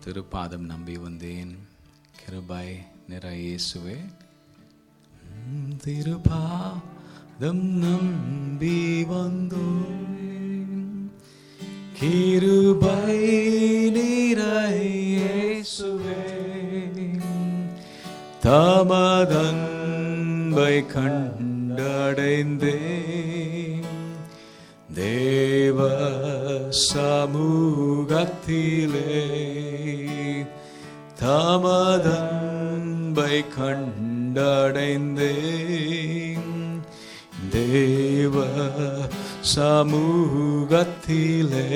திருப்பாதம் நம்பி வந்தேன் கிருபை நிற இயேசுவே உம் திருப்பாதம் நம்பி வந்தோம் கிருபை நிற இயேசுவே தமதன்பை கண்டடைந்தேன் தேவ சமூகத்திலே தமதன்பை கண்டடைந்தேன் தேவ சமூகத்திலே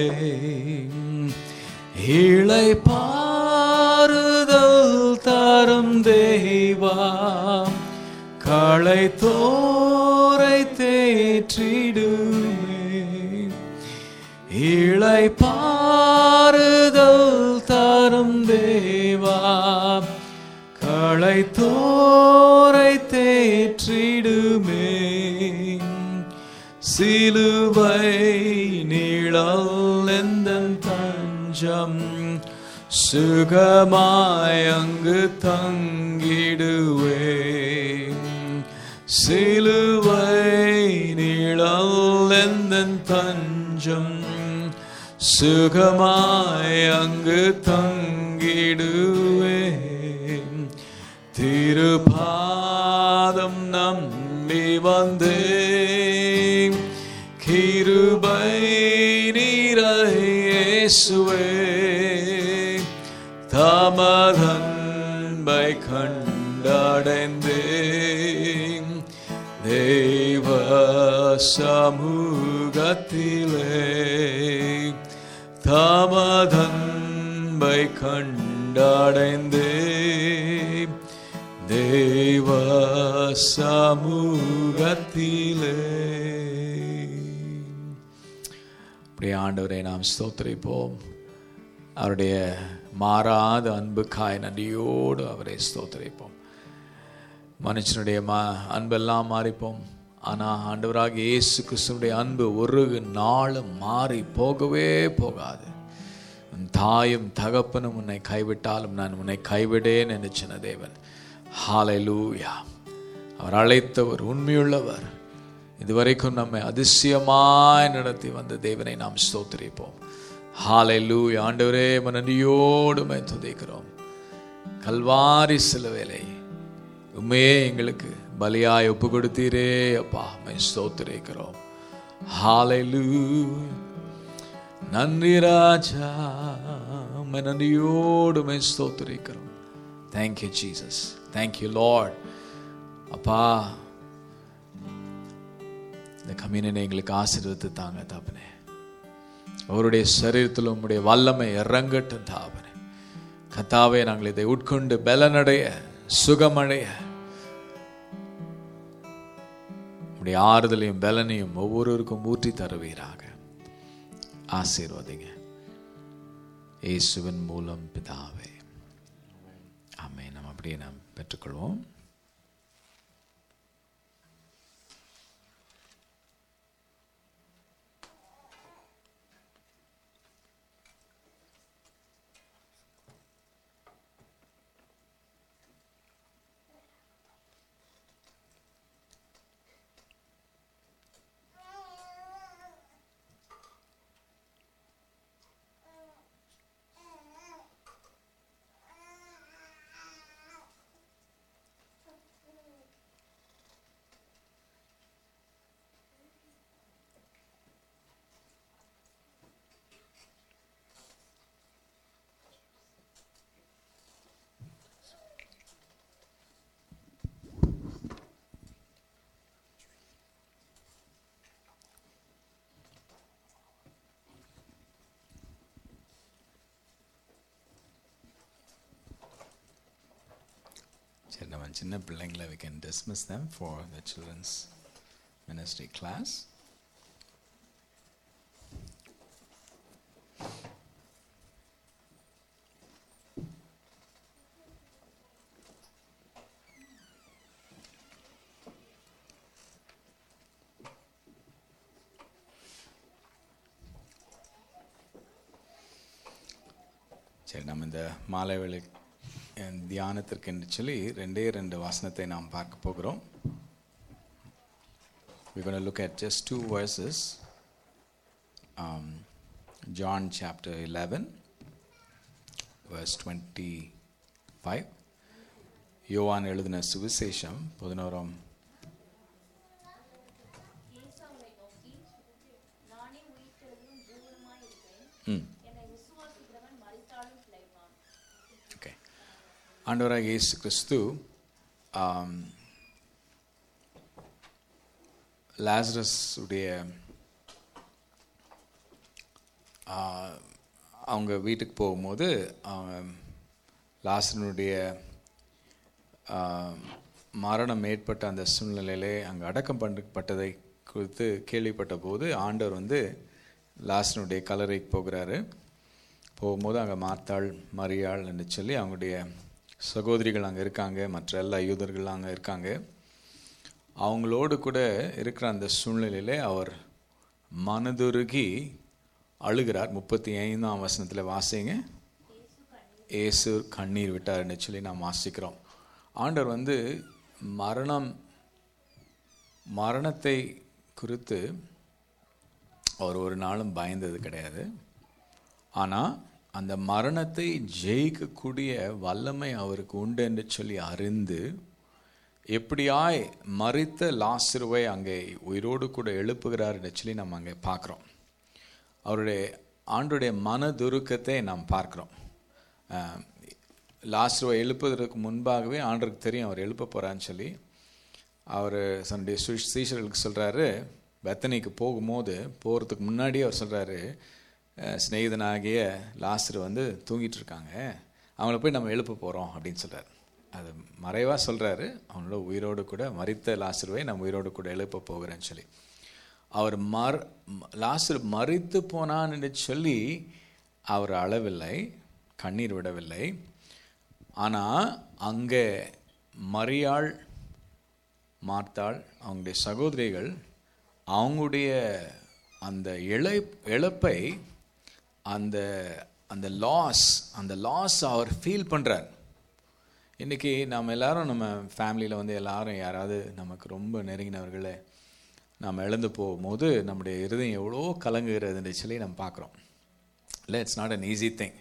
இளை பாறுதல் தரும் தேவா களை தோரை தேற்றிடுமே இளை பாறுதல் தரும் தேவா களை தோரை தேற்றிடுமே சிலுவை நீழல் எந்தன் தஞ்சம் சுகமாய் அங்கு தங்கிடுவேன் சிலுவை நீழல் எந்தன் தஞ்சம் சுகமாய் அங்கு தங்கிடுவேன் திருபாதம் நம்பி வந்தேன் கிருபை நீரேசுவே தமதன்பை கண்டடைந்தேன் தேவ சமூகத்திலே தமதன்பை கண்டடைந்தேன் தேவ சமூகத்திலே அப்படியே ஆண்டவரை நாம் ஸ்தோத்திரிப்போம் அவருடைய மாறாத அன்புக்காய் நன்றியோடு அவரை ஸ்தோத்திரிப்போம் மனுஷனுடைய மா அன்பெல்லாம் மாறிப்போம் ஆனால் ஆண்டவராக இயேசு கிறிஸ்துனுடைய அன்பு ஒரு நாளும் மாறி போகவே போகாது உன் தாயும் தகப்பனும் உன்னை கைவிட்டாலும் நான் உன்னை கைவிடேன் என்று சொன்ன தேவன் ஹாலைலூயா அவர் அழைத்தவர் உண்மையுள்ளவர் இதுவரைக்கும் நம்மை அதிசயமாய் நடத்தி வந்த தேவனை நாம் ஸ்தோத்திரிப்போம் ஹாலைலூயா ஆண்டவரே மனடியோடு மை துதைக்கிறோம் கல்வாரி சிலுவேலை உண்மையே எங்களுக்கு பலியாய் ஒப்பு கொடுத்தீரே அப்பா மை ஸ்தோத்திரிக்கிறோம் ஹாலைலூ நன்றி ராஜா உம்மை நன்றியோடு மை ஸ்தோத்திரிக்கிறோம் தேங்க்யூ ஜீசஸ் தேங்க்யூ லார்ட் அப்பா இந்த கம்யூனினை எங்களுக்கு ஆசீர்வத்து தாங்க தாப்பனே அவருடைய சரீரத்தில் உம்முடைய வல்லமை இறங்கட்டும் தாபனே கத்தாவே நாங்கள் இதை உட்கொண்டு பலனடைய சுகமடைய உடைய ஆறுதலையும் பலனையும் ஒவ்வொருவருக்கும் ஊற்றி தருவீராக ஆசீர்வதிங்க இயேசுவின் மூலம் பிதாவே ஆமே நம்ம அப்படியே நாம் பெற்றுக்கொள்வோம் சரி நம்ம சின்ன பிள்ளைங்களை we can dismiss them for the children's ministry class சரி நம்ம இந்த மாலை வேளை அஹ், தியானத்திற்கு என்று சொல்லி ரெண்டே ரெண்டு வசனத்தை நாம் பார்க்க போகிறோம் We're going to look at just two verses. Um, John chapter 11, verse 25. யோவான் எழுதின சுவிசேஷம் பதினோராம் இயேசு அவரை நோக்கி, நானே உயிர்த்தெழுதலும் ஜீவனுமாயிருக்கிறேன். ம் என்னை விசுவாசிக்கிறவன் மரித்தாலும் பிழைப்பான். ஓகே ஆண்டவராக இயேசு கிறிஸ்து ஆம், லாசரஸ் உடைய ஆ, அவங்க வீட்டுக்கு போகும்போது அவன் லாசரனுடைய ஆ, மரணம் ஏற்பட்ட அந்த சூழ்நிலையிலே அங்கே அடக்கம் பண்ணப்பட்டதை குறித்து கேள்விப்பட்ட போது ஆண்டவர் வந்து லாசனுடைய கல்லறைக்கு போகிறாரு போகும்போது அங்கே மார்த்தாள் மரியாள் என்று சொல்லி அவங்களுடைய சகோதரிகள் அங்கே இருக்காங்க மற்ற எல்லா யூதர்கள் அங்கே இருக்காங்க அவங்களோடு கூட இருக்கிற அந்த சூழ்நிலையிலே அவர் மனதுருகி அழுகிறார் முப்பத்தி ஐந்தாம் வசனத்தில் வாசிங்க இயேசு கண்ணீர் விட்டார்னு சொல்லி நாம் வாசிக்கிறோம் ஆண்டவர் வந்து மரணம் மரணத்தை குறித்து அவர் ஒரு நாளும் பயந்தது கிடையாது ஆனால் அந்த மரணத்தை ஜெயிக்கக்கூடிய வல்லமை அவருக்கு உண்டு என்று சொல்லி அறிந்து எப்படியாய் மறித்த லாசிறுவை அங்கே உயிரோடு கூட எழுப்புகிறார் என்று சொல்லி நம்ம அங்கே பார்க்குறோம் அவருடைய ஆண்டுடைய மனதுருக்கத்தை நாம் பார்க்குறோம் லாஸ்ருவை எழுப்புவதற்கு முன்பாகவே ஆண்டருக்கு தெரியும் அவர் எழுப்ப போகிறான்னு சொல்லி அவர் தன்னுடைய சு- சீஷர்களுக்கு சொல்கிறாரு பெத்தனிக்கு போகும்போது போகிறதுக்கு முன்னாடியே அவர் சொல்கிறாரு சிநேகிதனாகிய லாஸ்ரு வந்து தூங்கிட்டு இருக்காங்க அவங்கள போய் நம்ம எழுப்ப போகிறோம் அப்படின்னு சொல்கிறார் அது மறைவாக சொல்கிறாரு அவனோட உயிரோடு கூட மறித்த லாஸ்ருவை நம்ம உயிரோடு கூட எழுப்ப போகிறேன்னு சொல்லி அவர் மர் லாஸ்ரு மறித்து போனான்னு சொல்லி அவர் அளவில்லை கண்ணீர் விடவில்லை ஆனால் அங்கே மரியாள் மார்த்தாள் அவங்களுடைய சகோதரிகள் அவங்களுடைய அந்த இழை இழப்பை அந்த அந்த லாஸ் அந்த லாஸ் அவர் ஃபீல் பண்ணுறார் இன்றைக்கி நம்ம எல்லாரும் நம்ம ஃபேமிலியில் வந்து எல்லாரும் யாராவது நமக்கு ரொம்ப நெருங்கினவர்களை நாம் இழந்து போகும்போது நம்முடைய இருதயம் எவ்வளோ கலங்குகிறதுன்னு சொல்லி நம்ம பார்க்குறோம் இல்லை it's not an easy thing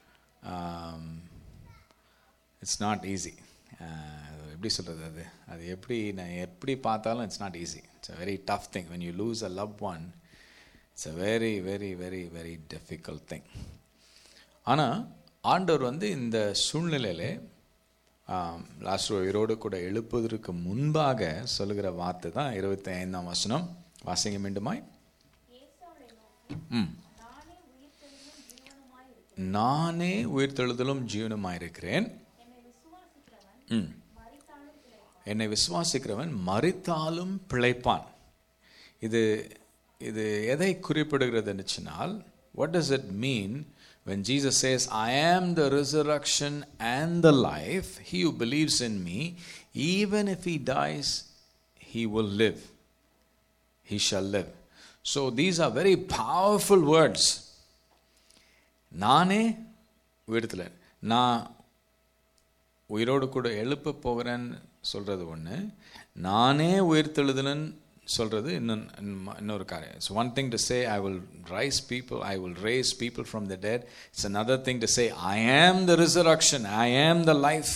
it's not easy எப்படி சொல்கிறது அது அது எப்படி நான் எப்படி பார்த்தாலும் it's not easy it's a very tough thing when you lose a love one it's a very very very very difficult thing ஆனால் ஆண்டவர் வந்து இந்த சூழ்நிலையிலே லாஸ்ட் உயிரோடு கூட எழுப்புவதற்கு முன்பாக சொல்லுகிற வார்த்தை தான் இருபத்தி ஐந்தாம் வசனம் வாசிங்க மீண்டுமாய் இயேசு அவரை நோக்கி, ம் நானே உயிர்த்தெழுதலும் ஜீவனுமாயிருக்கிறேன். நானே உயிர்த்தெழுதலும் ஜீவனுமாயிருக்கிறேன் என்னை விசுவாசிக்கிறவன் ம் மரித்தாலும் பிழைப்பான். என்னை விசுவாசிக்கிறவன் மறித்தாலும் பிழைப்பான் இது இது எதை குறிப்பிடுகிறதுன்னு சொன்னால் what does it mean when Jesus says I am the resurrection and the life he who believes in me even if he dies he will live he shall live so these are very powerful words நானே உயிர்த்தல நான் உயிரோடு கூட எழுப்ப போகிறேன்னு சொல்கிறது ஒன்று நானே உயிர்த்தெழுதலன்னு சொல்கிறது இன்னும் இன்னொரு காரியம் it's one thing to say I will raise people I will raise people from the dead it's another thing to say I am the resurrection I am the life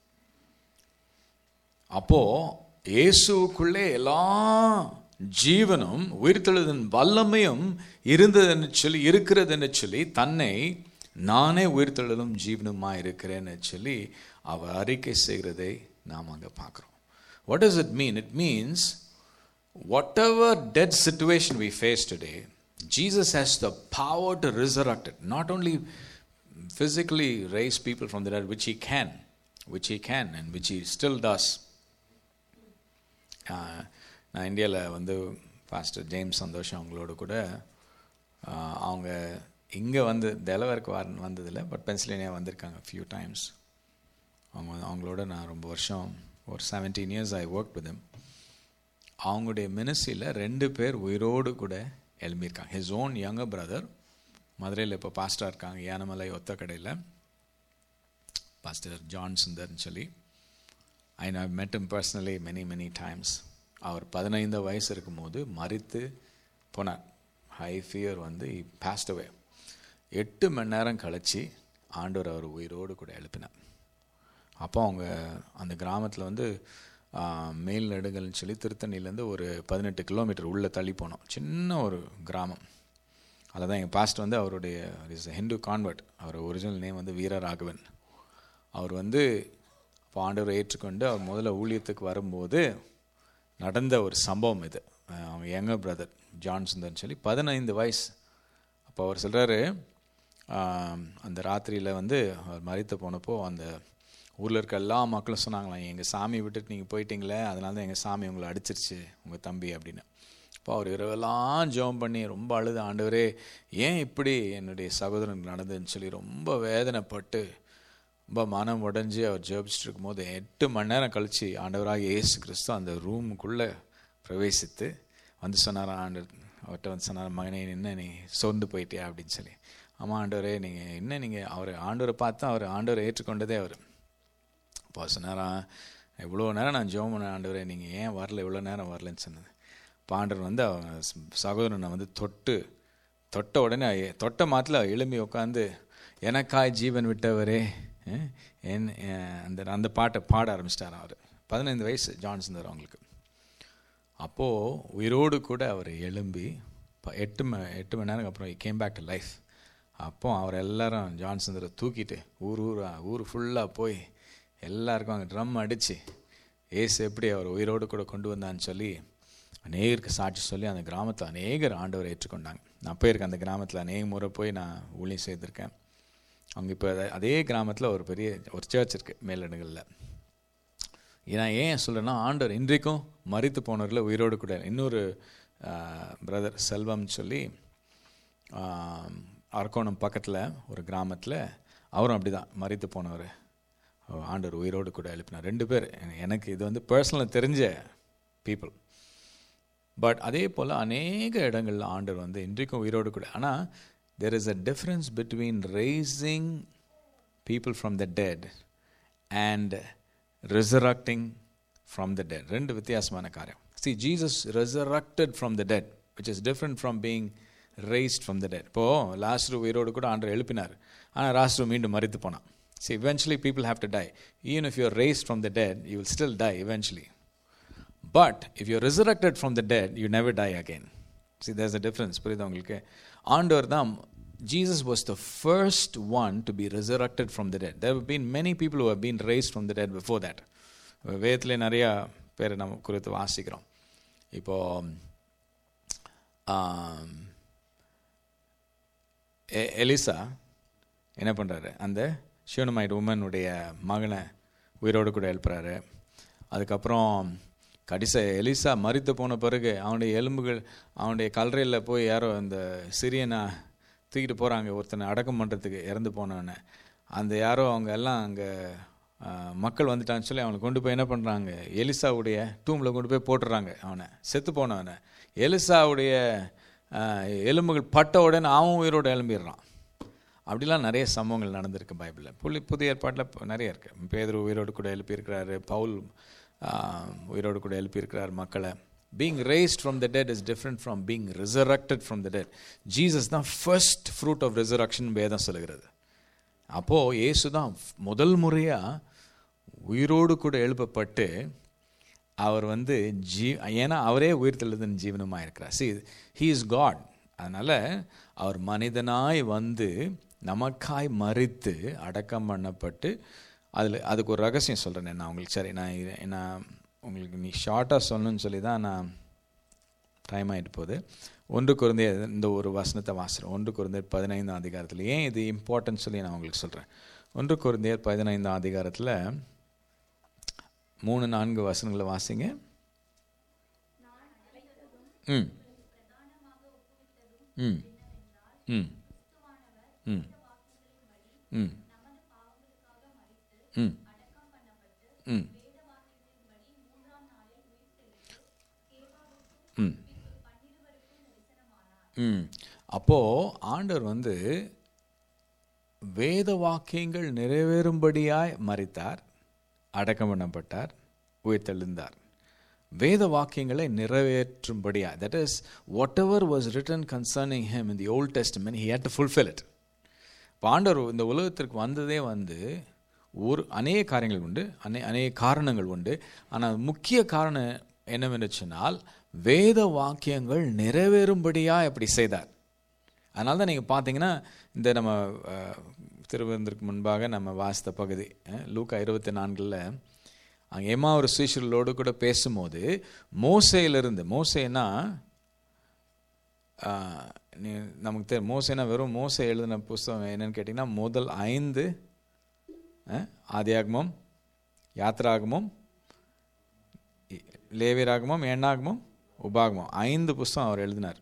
அப்போ இயேசுக்குள்ளே எல்லா ஜீவனும் உயிர்த்தெழுதன் வல்லமையும் இருந்ததுன்னு சொல்லி இருக்கிறதுன்னு சொல்லி தன்னை நானே உயிர்த்தெழுதலும் ஜீவனுமா இருக்கிறேன்னு சொல்லி அவர் அறிக்கை செய்கிறதை நாம் அங்கே பார்க்குறோம் what does it mean it means whatever dead situation we face today, Jesus has the power to resurrect it. Not only physically raise people from the dead, which he can, which he can, and which he still does. Ah, நான் இந்தியாவில் வந்து pastor James சந்தோஷம் அவங்களோட கூட ஆஹ், அவங்க இங்கே வந்து டெலவருக்கு வர வந்ததில்லை பட் பென்சிலேனியா வந்திருக்காங்க ஃபியூ டைம்ஸ் அவங்க அவங்களோட நான் ரொம்ப வருஷம் ஒரு seventeen years I work with them அவங்களுடைய மினிஸ்ட்ரியில் ரெண்டு பேர் உயிரோடு கூட எழும்பியிருக்காங்க ஹிஸ் ஓன் யங்கர் பிரதர் மதுரையில் இப்போ பாஸ்டாக இருக்காங்க யானமலை ஒத்தக்கடையில் பாஸ்டர் ஜான் சுந்தர்னு சொல்லி I now met him personally many many times அவர் பதினைந்து வயசு இருக்கும்போது மறித்து போனார் ஹை ஃபியர் வந்து பாஸ்ட் அவே எட்டு மணி நேரம் கழிச்சு ஆண்டவர் அவர் உயிரோடு கூட எழுப்பினார் அப்போ அவங்க அந்த கிராமத்தில் வந்து ஆ, மேல் நடுங்கல்னு சொல்லி திருத்தணிலேருந்து ஒரு பதினெட்டு கிலோமீட்டர் உள்ளே தள்ளி போனோம் சின்ன ஒரு கிராமம் அதில் தான் எங்கள் பாஸ்ட் வந்து அவருடைய இஸ் ஹிந்து கான்வெர்ட் அவர் ஒரிஜினல் நேம் வந்து வீரராகவன் அவர் வந்து அப்போ ஆண்டவரை ஏற்றுக்கொண்டு அவர் முதல்ல ஊழியத்துக்கு வரும்போது நடந்த ஒரு சம்பவம் இது அஹ் அவங்க யங்க பிரதர் ஜான் சுந்தர்னு சொல்லி பதினைந்து வயசு அப்போ அவர் சொல்கிறாரு அந்த ராத்திரியில் வந்து அவர் மறித்து போனப்போ அந்த ஊரில் இருக்க எல்லா மக்களும் சொன்னாங்களாம் எங்கள் சாமி விட்டுட்டு நீங்கள் போயிட்டீங்களே அதனால தான் எங்கள் சாமி உங்களை அடிச்சிருச்சு உங்கள் தம்பி அப்படின்னு அப்போ அவர் இரவெல்லாம் ஜெபம் பண்ணி ரொம்ப அழுது ஆண்டவரே ஏன் இப்படி என்னுடைய சகோதரனுக்கு நடந்ததுன்னு சொல்லி ரொம்ப வேதனைப்பட்டு ரொம்ப மனம் உடைஞ்சு அவர் ஜெபிச்சுட்டு இருக்கும்போது எட்டு மணி நேரம் கழிச்சு ஆண்டவராக இயேசு கிறிஸ்து அந்த ரூமுக்குள்ளே பிரவேசித்து வந்து சொன்னார் ஆண்டவர் அவர்கிட்ட வந்து சொன்னார் மகனே என்ன நீ சோர்ந்து போயிட்டியா அப்படின்னு சொல்லி ஆமாம் ஆண்டவரே நீங்கள் என்ன நீங்கள் அவர் ஆண்டவரை பார்த்தா அவர் ஆண்டவரை ஏற்றுக்கொண்டதே அவர் அப்போ சொன்னாராம் இவ்வளோ நேரம் நான் ஜெபம் பண்ண ஆண்டவரே நீங்கள் ஏன் வரல இவ்வளோ நேரம் வரலன்னு சொன்னது இப்போ ஆண்டவர் வந்து அவங்க ஸ்- சகோதரனை வந்து தொட்டு தொட்ட உடனே எ- தொட்ட மாத்தில் எழும்பி உட்காந்து எனக்காய் ஜீவன் விட்டவரே அஹ், என் அஹ், அந்த அந்த பாட்டை பாட ஆரம்பிச்சிட்டார் அவர் பதினைந்து வயசு ஜான் சுந்தர் அவங்களுக்கு அப்போது உயிரோடு கூட அவர் எழும்பி ப- எட்டு ம எட்டு மணி நேரம் அப்புறம் கேம் பேக் டு லைஃப் அப்போ அவர் எல்லாரும் ஜான் சுந்தரை தூக்கிட்டு ஊர் ஊரா ஊர் ஃபுல்லாக போய் எல்லாருக்கும் அங்கே ட்ரம் அடித்து ஏசு எப்படி அவர் உயிரோடு கூட கொண்டு வந்தான்னு சொல்லி அநேகருக்கு சாட்சி சொல்லி அந்த கிராமத்தில் அநேகர் ஆண்டவரை ஏற்றுக்கொண்டாங்க நான் போயிருக்கேன் அந்த கிராமத்தில் அநேக முறை போய் நான் ஊழியம் செய்திருக்கேன் அங்கே இப்போ அதே கிராமத்தில் ஒரு பெரிய ஒரு சர்ச் இருக்குது மேலடுகளில் நான் ஏன் சொல்கிறேன்னா ஆண்டவர் இன்றைக்கும் மறித்து போனவர்களை உயிரோடு கூட இன்னொரு பிரதர் செல்வம்னு சொல்லி ஆஹ், அரக்கோணம் பக்கத்தில் ஒரு கிராமத்தில் அவரும் அப்படி தான் மறித்து போனவர் ஆண்டவர் உயிரோடு கூட எழுப்பினார் ரெண்டு பேர் எனக்கு இது வந்து பர்சனலாக தெரிஞ்ச பீப்புள் பட் அதே போல் அநேக இடங்கள்ல ஆண்டவர் வந்து இன்றைக்கும் உயிரோடு கூட ஆனால் there is a difference between raising people from the dead and resurrecting from the dead ரெண்டு வித்தியாசமான காரியம் see jesus resurrected from the dead which is different from being raised from the dead இப்போ லாஸ்ரு உயிரோடு கூட ஆண்டவர் எழுப்பினார் ஆனால் லாஸ்ரு மீண்டும் மறித்து போனான் see eventually people have to die even if you are raised from the dead you will still die eventually but if you're resurrected from the dead you never die again see there's a difference புரியுதா உங்களுக்கு ஆண்டவர் தான் Jesus was the first one to be resurrected from the dead. There have been many people who have been raised from the dead before that. வேதத்தில் நிறைய பேரை நம்ம குறித்து வாசிக்கிறோம் இப்போ ஆம், எ- எலிசா என்ன பண்ணுறாரு அந்த ஷியோனமைட் உமனுடைய மகனை உயிரோடு கூட எழுப்புறாரு அதுக்கப்புறம் கடைசி எலிசா மரித்து போன பிறகு அவனுடைய எலும்புகள் அவனுடைய கல்லறையில் போய் யாரோ அந்த சிரியனை தூக்கிட்டு போகிறாங்க ஒருத்தனை அடக்கம் பண்ணுறதுக்கு இறந்து போனவனை அந்த யாரோ அவங்க எல்லாம் அங்கே மக்கள் வந்துட்டான்னு சொல்லி அவனை கொண்டு போய் என்ன பண்ணுறாங்க எலிசாவுடைய டூமில் கொண்டு போய் போட்டுடுறாங்க அவனை செத்து போனவனை எலிசாவுடைய ஆஹ், எலும்புகள் பட்ட உடனே அவன் உயிரோடு எழும்பிடுறான் அப்படிலாம் நிறைய சம்பவங்கள் நடந்திருக்கு பைபிளில் புள்ளி புதிய ஏற்பாட்டில் நிறைய இருக்குது பேதர் உயிரோடு கூட எழுப்பியிருக்கிறாரு பவுல் ஆஹ், உயிரோடு கூட எழுப்பியிருக்கிறார் மக்களை being raised from the dead is different from being resurrected from the dead Jesus தான் ஃபர்ஸ்ட் ஃப்ரூட் ஆஃப் resurrection வேதம் சொல்லுகிறது அப்போது இயேசு தான் முதல் முறையாக உயிரோடு கூட எழுப்பப்பட்டு அவர் வந்து ஜீ ஏன்னா அவரே உயிர்த்தெழுதன் ஜீவனமாக இருக்கிறார் சி ஹீ இஸ் காட் அதனால் அவர் மனிதனாய் வந்து நமக்காய் மறித்து அடக்கம் பண்ணப்பட்டு அதில் அதுக்கு ஒரு ரகசியம் சொல்கிறேன் நான் உங்களுக்கு சரி நான் இது- நான் உங்களுக்கு நீ ஷார்ட்டாக சொல்லணும்னு சொல்லி தான் நான் டைம் ஆகிட்டு போகுது ஒன்று குருந்தே இந்த ஒரு வசனத்தை வாசுகிறேன் ஒன்று குருந்தேர் பதினைந்தாம் அதிகாரத்தில் ஏன் இது இம்பார்ட்டன்ட் சொல்லி நான் உங்களுக்கு சொல்கிறேன் ஒன்று குருந்தேர் பதினைந்தாம் அதிகாரத்தில் மூணு நான்கு வசனங்களை வாசிங்க ம் ம் ம் ம் ம் ம் ம் ம் ம் அப்போது ஆண்டவர் வந்து வேத வாக்கியங்கள் நிறைவேறும்படியாய் மறித்தார் அடக்கம் பண்ணப்பட்டார் உயிர்த்தெழுந்தார் வேத வாக்கியங்களை நிறைவேற்றும்படியா that is whatever was written concerning him in the Old Testament he had to fulfil it பாண்டவர் இந்த உலகத்திற்கு வந்ததே வந்து ஒரு அநேக காரியங்கள் உண்டு அநே அநேக காரணங்கள் உண்டு ஆனால் முக்கிய காரணம் என்னவென்று சொன்னால் வேத வாக்கியங்கள் நிறைவேறும்படியா இப்படி செய்தார் அதனால தான் நீங்கள் பார்த்தீங்கன்னா இந்த நம்ம அஹ், திருவனந்தருக்கு முன்பாக நம்ம வாசித்த பகுதி அஹ், லூக்கா இருபத்தி நான்கில் அங்கே ஏமா ஒரு சீஷர்களோடு கூட பேசும்போது மோசையிலிருந்து மோசைனா ஆஹ், நீ நமக்கு தெரியும் மோசைனா வெறும் மோசை எழுதின புஸ்தகம் என்னன்னு கேட்டிங்கன்னா முதல் ஐந்து அஹ், ஆதியாகமம் யாத்ராகமம் இ- லேவியராகமம் எண்ணாகமம் உபாகமம் ஐந்து புஸ்தகம் அவர் எழுதினார்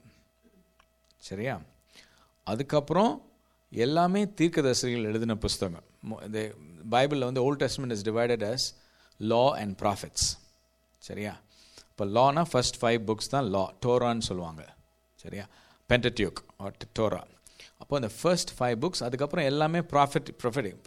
சரியா அதுக்கப்புறம் எல்லாமே தீர்க்கதரிசிகள் எழுதின புஸ்தகம் மு- இந்த பைபிளில் வந்து Old Testament is divided as law and prophets சரியா இப்போ லானா ஃபர்ஸ்ட் ஃபைவ் புக்ஸ் தான் லா டோரான்னு சொல்லுவாங்க சரியா பென்டட்யூக் டோரா அப்போ அந்த ஃபர்ஸ்ட் ஃபைவ் புக்ஸ் அதுக்கப்புறம் எல்லாமே prophet prophetic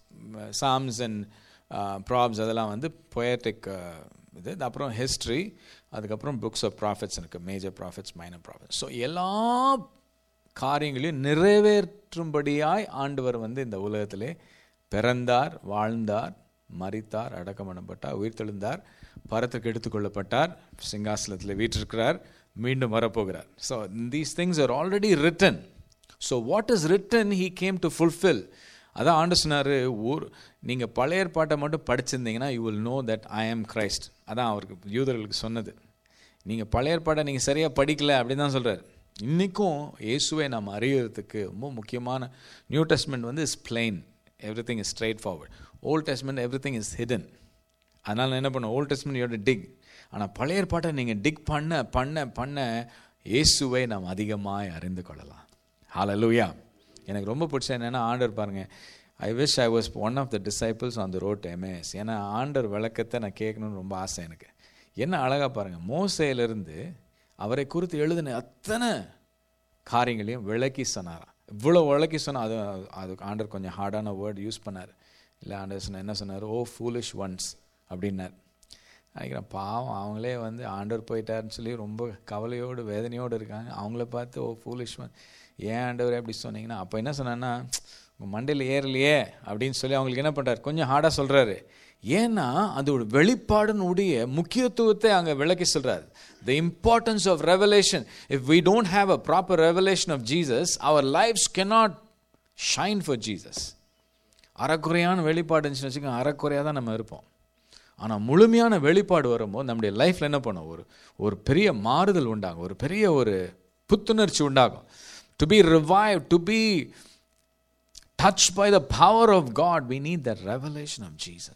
Psalms and Proverbs அதெல்லாம் வந்து பொயட்டிக் இது அப்புறம் ஹிஸ்ட்ரி அதுக்கப்புறம் புக்ஸ் ஆஃப் ப்ராஃபிட்ஸ் இருக்குது major prophets minor prophets so எல்லா காரியங்களையும் நிறைவேற்றும்படியாய் ஆண்டவர் வந்து இந்த உலகத்திலே பிறந்தார் வாழ்ந்தார் மரித்தார் அடக்கம் பண்ணப்பட்டார் உயிர்த்தெழுந்தார் பரத்துக்கு எடுத்துக்கொள்ளப்பட்டார் சிங்காசனத்தில் வீற்றிருக்கிறார் மீண்டும் வரப்போகிறார் so these things are already written so what is written he came to fulfil அதான் ஆண்டு சொன்னார் ஊர் நீங்கள் பழைய ஏற்பாட்டை மட்டும் படிச்சிருந்தீங்கன்னா you will know that I am Christ அதான் அவருக்கு யூதர்களுக்கு சொன்னது நீங்கள் பழைய ஏற்பாட்டை நீங்கள் சரியாக படிக்கல அப்படின்னு தான் சொல்கிறார் இன்றைக்கும் இயேசுவை நாம் அறியறதுக்கு ரொம்ப முக்கியமான நியூ டெஸ்ட்மெண்ட் வந்து is plain everything is straightforward Old Testament everything is hidden அதனால் நான் என்ன பண்ணும் ஓல்ட் டெஸ்ட்மெண்ட் யோட டிக் ஆனால் பழைய ஏற்பாட்டை நீங்கள் டிக் பண்ண பண்ண பண்ண இயேசுவை நாம் அதிகமாய் அறிந்து கொள்ளலாம் ஹalleluya எனக்கு ரொம்ப பிடிச்ச என்னென்னா ஆண்டர் பாருங்க I wish I was one of the disciples on the road Emmaus ஏன்னா ஆண்டர் விளக்கத்தை நான் கேட்கணும்னு ரொம்ப ஆசை எனக்கு என்ன அழகாக பாருங்கள் மோசையிலிருந்து அவரை குறித்து எழுதின அத்தனை காரியங்களையும் விளக்கி சொன்னாராம் இவ்வளோ விளக்கி சொன்னால் அது அது ஆண்டர் கொஞ்சம் ஹார்டான வேர்ட் யூஸ் பண்ணார் இல்லை ஆண்டர் சொன்ன என்ன சொன்னார் ஓ ஃபூலிஷ் ஒன்ஸ் அப்படின்னார் நினைக்கிறேன் பாவம் அவங்களே வந்து ஆண்டவர் போயிட்டாருன்னு சொல்லி ரொம்ப கவலையோடு வேதனையோடு இருக்காங்க அவங்கள பார்த்து ஓ ஃபூலிஷ் ஒன் ஏன் ஆண்டவர் அப்படி சொன்னீங்கன்னா அப்போ என்ன சொன்னேன்னா உங்கள் மண்டையில் ஏறலையே அப்படின்னு சொல்லி அவங்களுக்கு என்ன பண்ணுறாரு கொஞ்சம் ஹார்டாக சொல்கிறாரு ஏன்னா அதோட வெளிப்பாடுனுடைய முக்கியத்துவத்தை அங்கே விளக்கி சொல்கிறார் the importance of revelation if we don't have a proper revelation of Jesus our lives cannot shine for Jesus அறக்குறையான வெளிப்பாடு இருந்துச்சுன்னு வச்சுக்கோங்க அறக்குறையாக தான் நம்ம இருப்போம் ஆனால் முழுமையான வெளிப்பாடு வரும்போது நம்முடைய லைஃப்பில் என்ன பண்ணும் ஒரு ஒரு பெரிய மாறுதல் உண்டாகும் ஒரு பெரிய ஒரு புத்துணர்ச்சி உண்டாகும் to be revive to be touched by the power of God, we need that revelation of Jesus.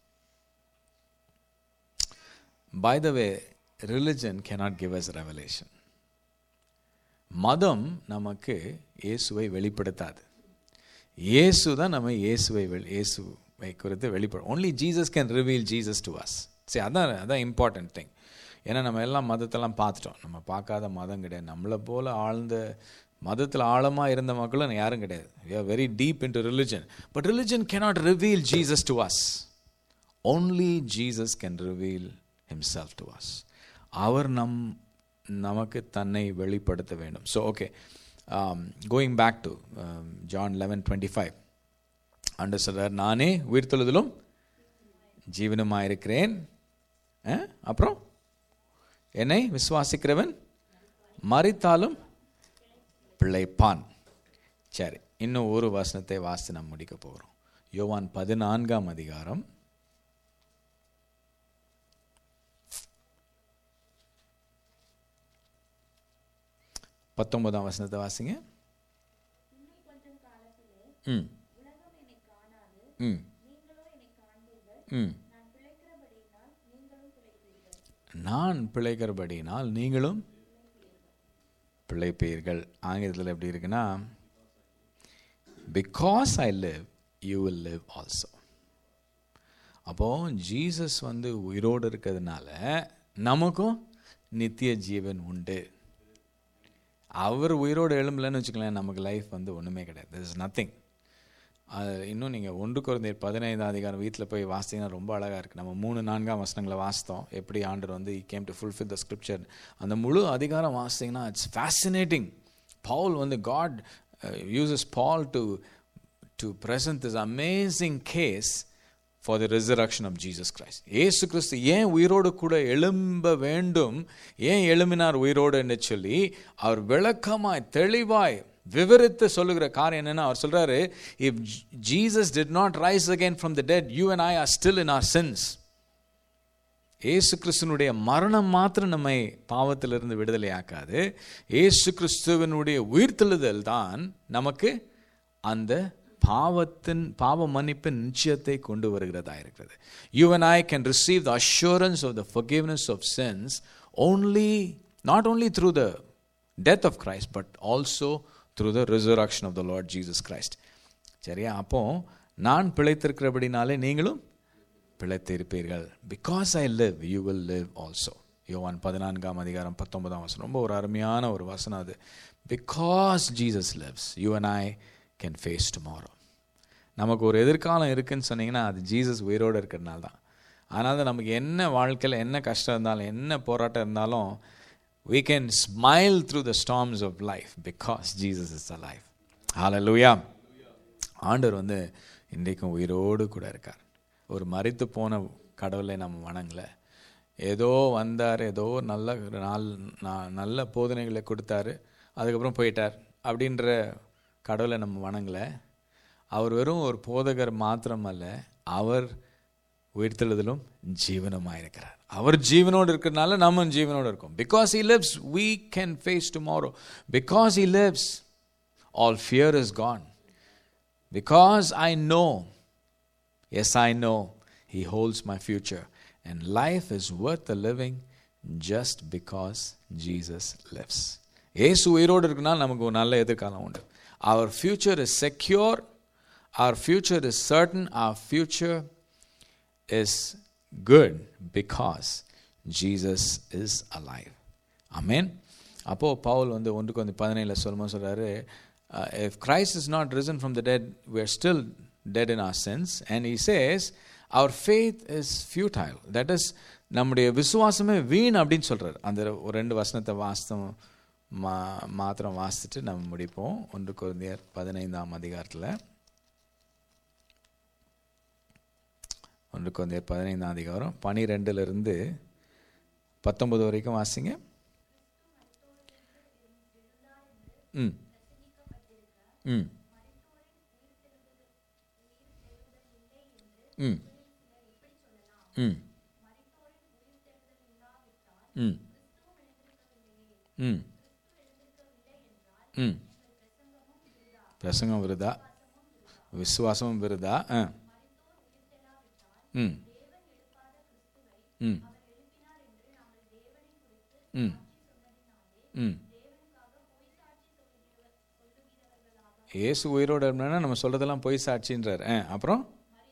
By the way, religion cannot give us revelation. மதம் நமக்கு இயேசுவை வெளிப்படுத்தாது இயேசு தான் நம்ம இயேசுவை வெளி இயேசுவை குறித்து வெளிப்படும் only Jesus can reveal Jesus to us சரி அதான் அதான் இம்பார்ட்டன்ட் திங் ஏன்னா நம்ம எல்லாம் மதத்தெல்லாம் பார்த்துட்டோம் நம்ம பார்க்காத மதம் கிடையாது நம்மளை போல் ஆழ்ந்த மதத்தில் ஆழமாக இருந்த மக்களும் யாரும் கிடையாது we are very deep into religion but religion cannot reveal Jesus to us only Jesus can reveal himself to us அவர் நம் நமக்கு தன்னை வெளிப்படுத்த வேண்டும் so okay going back to John eleven twenty five அண்டு சொல்கிறார் நானே உயிர்த்தெழுதலும் ஜீவனுமாக இருக்கிறேன் அப்புறம் என்னை விசுவாசிக்கிறவன் மறித்தாலும் பிழைப்பான் சரி இன்னும் ஒரு வசனத்தை வாசித்து நாம் முடிக்க போகிறோம் யோவான் பதினான்காம் அதிகாரம் பத்தொன்பதாம் வசனத்தை வாசிங்க இன்னும் கொஞ்சம் காலத்திலே ம் உலகம் என்னை காணாது ம் நீங்களோ என்னை காண்பீர்கள் ம் நான் பிழைக்கிறபடியினால் நீங்களும் பிழைப்பீர்கள் நான் பிழைக்கிறபடினால் நீங்களும் பிழைப்பீர்கள் ஆங்கிலத்தில் எப்படி இருக்குன்னா because I live you will live also அப்போ ஜீசஸ் வந்து உயிரோடு இருக்கிறதுனால நமக்கும் நித்திய ஜீவன் உண்டு அவர் உயிரோடு எழும்பலன்னு வச்சுக்கலாம் நமக்கு லைஃப் வந்து ஒன்றுமே கிடையாது திஸ் இஸ் நத்திங் அது இன்னும் நீங்கள் ஒன்று குறைந்த பதினைந்தாம் அதிகாரம் வீட்டில் போய் வாசித்தீங்கன்னா ரொம்ப அழகாக இருக்குது நம்ம மூணு நான்காம் வசனங்களை வாசித்தோம் எப்படி ஆண்டர் வந்து came to fulfil the scripture அந்த முழு அதிகாரம் வாசித்தீங்கன்னா இட்ஸ் ஃபேசினேட்டிங் பவுல் வந்து God uses Paul to to present this amazing case for the resurrection of Jesus Christ. இயேசு கிறிஸ்து ஏன் உயிரோடு கூட எழும்ப வேண்டும் ஏன் எழும்பினார் உயிரோடுன்னு சொல்லி அவர் விளக்கமாய் தெளிவாய் விவரித்து சொல்லுகிற காரியம் என்னன்னா அவர் சொல்றாரு if Jesus did not rise again from the dead you and I are still in our sins Yesu கிறிஸ்துவனுடைய மரணம் மாத்திரம் நம்மை பாவத்திலிருந்து விடுதலை ஆக்காது ஏசு கிறிஸ்துவனுடைய உயிர்த்தெழுதல் தான் நமக்கு அந்த பாவத்தின் பாவ மன்னிப்பின் நிச்சயத்தை கொண்டு வருகிறதா இருக்கிறது you and I can receive the assurance of the forgiveness of sins only not only through the death of Christ but also through the resurrection of the Lord Jesus Christ சரியா அப்போ நான் பிழைத்திருக்கிறபடினாலே நீங்களும் பிழைத்திருப்பீர்கள் because I live you will live also Yovan பதினான்காம் அதிகாரம் பத்தொன்பதாம் வசனம் ரொம்ப ஒரு அருமையான ஒரு வசனம் அது because Jesus lives you and I can face tomorrow நமக்கு ஒரு எதிர்காலம் இருக்குன்னு சொன்னீங்கன்னா அது ஜீசஸ் உயிரோடு இருக்கிறதுனால தான் அதனால தான் நமக்கு என்ன வாழ்க்கையில் என்ன கஷ்டம் இருந்தாலும் என்ன போராட்டம் இருந்தாலும் we can smile through the storms of life because Jesus is alive. Hallelujah. ஆண்டவர் வந்து இன்றைக்கும் உயிரோடு கூட இருக்கார் ஒரு மறித்து போன கடவுளை நம்ம வணங்கல ஏதோ வந்தார் ஏதோ நல்ல நாள் நா- நல்ல போதனைகளை கொடுத்தாரு அதுக்கப்புறம் போயிட்டார் அப்படின்ற கடவுளை நம்ம வணங்கல அவர் வெறும் ஒரு போதகர் மாத்திரம் அல்ல அவர் உயிர்த்தெழுதலும் ஜீவனமாக இருக்கிறார் அவர் ஜீவனோடு இருக்கிறதுனால நம்ம ஜீவனோடு இருக்கோம் because he lives we can face tomorrow because he lives all fear is gone because I know yes I know he holds my future and life is worth the living just because Jesus lives இயேசு உயிரோடு இருக்கனால நமக்கு ஒரு நல்ல எதிர்காலம் உண்டு our future is secure our future is certain our future is good because Jesus is alive. Amen. அப்போ பவுல் வந்து ஒன்றுக்கு வந்து பதினேழில் சொல்லும்போது சொல்றாரு uh, if Christ is not risen from the dead we are still dead in our sins and he says our faith is futile that is நம்முடைய விசுவாசமே வீண் அப்படின்னு சொல்றாரு அந்த ஒரு ரெண்டு வசனத்தை வாஸ்தம் மா மாத்திரம் வாசித்துட்டு நம்ம முடிப்போம் ஒன்று குழந்தையர் பதினைந்தாம் அதிகாரத்தில் ஒன்று குழந்தையர் பதினைந்தாம் அதிகாரம் பனிரெண்டுலேருந்து பத்தொன்பது வரைக்கும் வாசிங்க ம் ம் ம் ம் ம் ம் ம் பிரசங்கம் விருதா விசுவாசமும் விருதா ஆ ம் ம் ம் ம் இயேசு உயிரோடு இருந்தானா நம்ம சொல்றதெல்லாம் பொய் சாட்சின்றார் ஆ அப்புறம்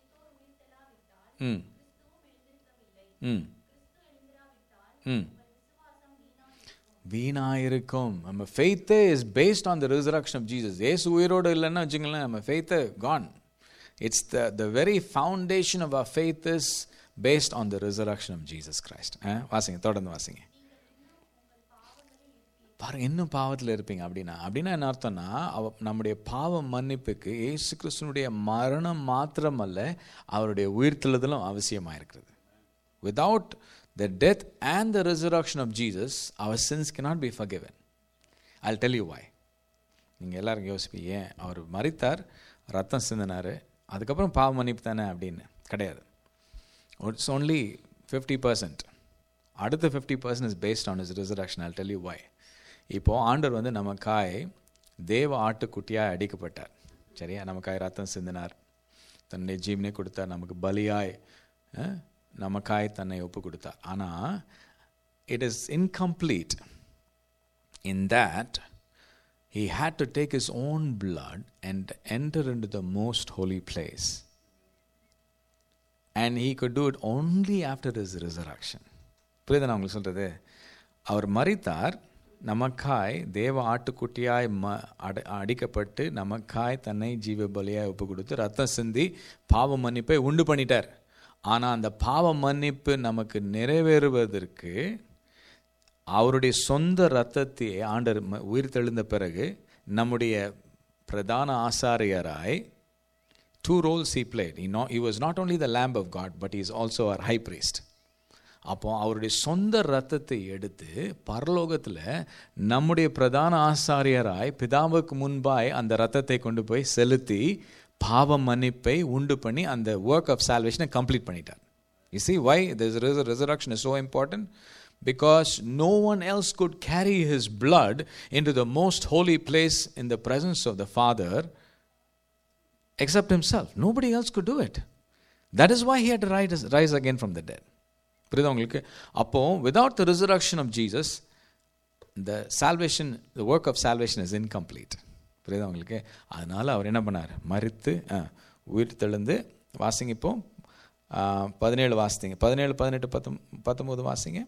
ம் ம் ம் வீணாயிருக்கும் நம்ம ஃபெய்த்தே is based on the resurrection of Jesus Yesu உயிரோடு இல்லைன்னா வச்சுங்களேன் நம்ம ஃபெய்த்தை கான் it's the the very foundation of our faith is based on the resurrection of Jesus Christ வாசிங்க தொடர்ந்து வாசிங்க பாருங்க இன்னும் பாவத்தில் இருப்பீங்க அப்படின்னா அப்படின்னா என்ன அர்த்தம்னா அவ நம்முடைய பாவ மன்னிப்புக்கு இயேசு கிறிஸ்துனுடைய மரணம் மாத்திரமல்ல அவருடைய உயிர்த்தெழுதலும் அவசியமாக இருக்கிறது without the death and the resurrection of Jesus our sins cannot be forgiven I'll tell you why நீங்கள் எல்லாரும் யோசிப்பீங்க ஏன் அவர் மறித்தார் ரத்தம் சிந்தினார் அதுக்கப்புறம் பாவ மன்னிப்பு தானே அப்படின்னு கிடையாது இட்ஸ் only ஃபிஃப்டி பர்சன்ட் அடுத்த fifty percent is based on his resurrection I'll tell you why இப்போது ஆண்டவர் வந்து நமக்காய் தேவ ஆட்டுக்குட்டியாய் அடிக்கப்பட்டார் சரியா நமக்காய் ரத்தம் சிந்தினார் தன்னுடைய ஜீவனை கொடுத்தார் நமக்கு பலியாய் அஹ், நமக்காய் தன்னை ஒப்பு கொடுத்தார் ஆனால் it is incomplete in that he had to take his own blood and enter into the most holy place and he could do it only after his resurrection புரியுதா நான் உங்களுக்கு சொல்கிறது அவர் மறித்தார் நமக்காய் தேவ ஆட்டுக்குட்டியாய் ம அட அடிக்கப்பட்டு நமக்காய் தன்னை ஜீவ பலியாய் ஒப்பு கொடுத்து ரத்தம் சிந்தி பாவ மன்னிப்பை உண்டு பண்ணிட்டார் ஆனால் அந்த பாவ மன்னிப்பு நமக்கு நிறைவேறுவதற்கு அவருடைய சொந்த ரத்தத்தையே ஆண்டர் ம- உயிர் தெழுந்த பிறகு நம்முடைய பிரதான ஆசாரியராய் two roles he played. He, not, he was not only the Lamb of God, but he is also our high priest. அப்போ அவருடைய சொந்த ரத்தத்தை எடுத்து பரலோகத்தில் நம்முடைய பிரதான ஆசாரியராய் பிதாவுக்கு முன்பாய் அந்த ரத்தத்தை கொண்டு போய் செலுத்தி பாவ மன்னிப்பை உண்டு பண்ணி அந்த ஒர்க் ஆஃப் சால்வேஷனை கம்ப்ளீட் பண்ணிட்டார் You see why this res- resurrection is so important? Because no one else could carry his blood into the most holy place in the presence of the Father except himself. Nobody else could do it. That is why he had to rise, rise again from the dead. புரியுதா உங்களுக்கு அப்போ without the resurrection of Jesus the salvation the work of salvation is incomplete புரியுதா உங்களுக்கு அதனால அவர் என்ன பண்ணார் மறித்து ஆ, உயிர் தெழுந்து வாசிங்க இப்போ ஆ, பதினேழு வாசிங்க பதினேழு பதினெட்டு பத்தொம் பத்தொம்போது வாசிங்க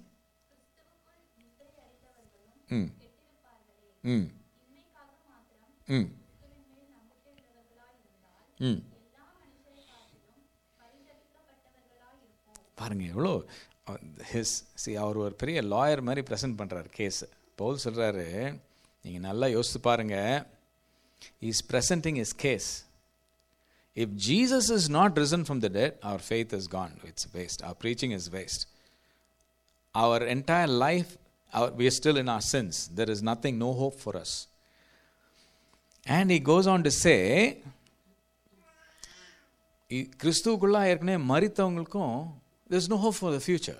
ம் ம் ம் ம் பாருங்க எவ்வளோ ஹிஸ் சி அவர் ஒரு பெரிய லாயர் மாதிரி ப்ரெசென்ட் பண்ணுறாரு கேஸ் பவுல் சொல்கிறாரு நீங்கள் நல்லா யோசித்து பாருங்க is presenting his case if Jesus is not risen from the dead our faith is gone it's waste our preaching is waste our entire life our, we are still in our sins there is nothing no hope for us and he goes on to say இ- கிறிஸ்துவுக்குள்ளா ஏற்கனவே மறித்தவங்களுக்கும் there's no hope for the future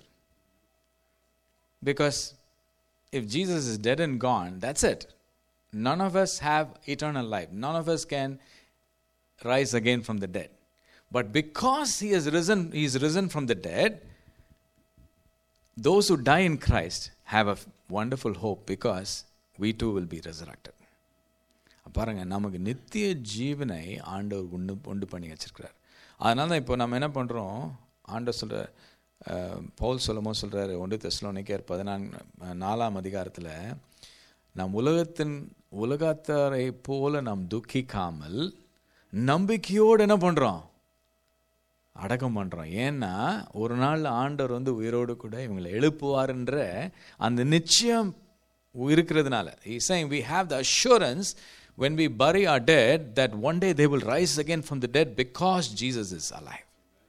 because if jesus is dead and gone that's it none of us have eternal life none of us can rise again from the dead but because he has risen he is risen from the dead those who die in christ have a wonderful hope because we too will be resurrected பாருங்க நமக்கு நித்திய ஜீவனை ஆண்டவர் உண்டு உண்டு பண்ணி வச்சிருக்கிறார் அதனால தான் இப்போ நம்ம என்ன பண்ணுறோம் ஆண்டவர் சொல்கிற பவுல் சொல்லும்போது சொல்கிறாரு ஒன்று தெஸ்லோனிக்கர் பதினான்கு நாலாம் அதிகாரத்தில் நம் உலகத்தின் உலகத்தாரை போல நாம் துக்கிக்காமல் நம்பிக்கையோடு என்ன பண்ணுறோம் அடக்கம் பண்ணுறோம் ஏன்னா ஒரு நாள் ஆண்டவர் வந்து உயிரோடு கூட இவங்களை எழுப்புவார்ன்ற அந்த நிச்சயம் இருக்கிறதுனால He's saying we have the assurance when we bury our dead that one day they will rise again from the dead because Jesus is alive.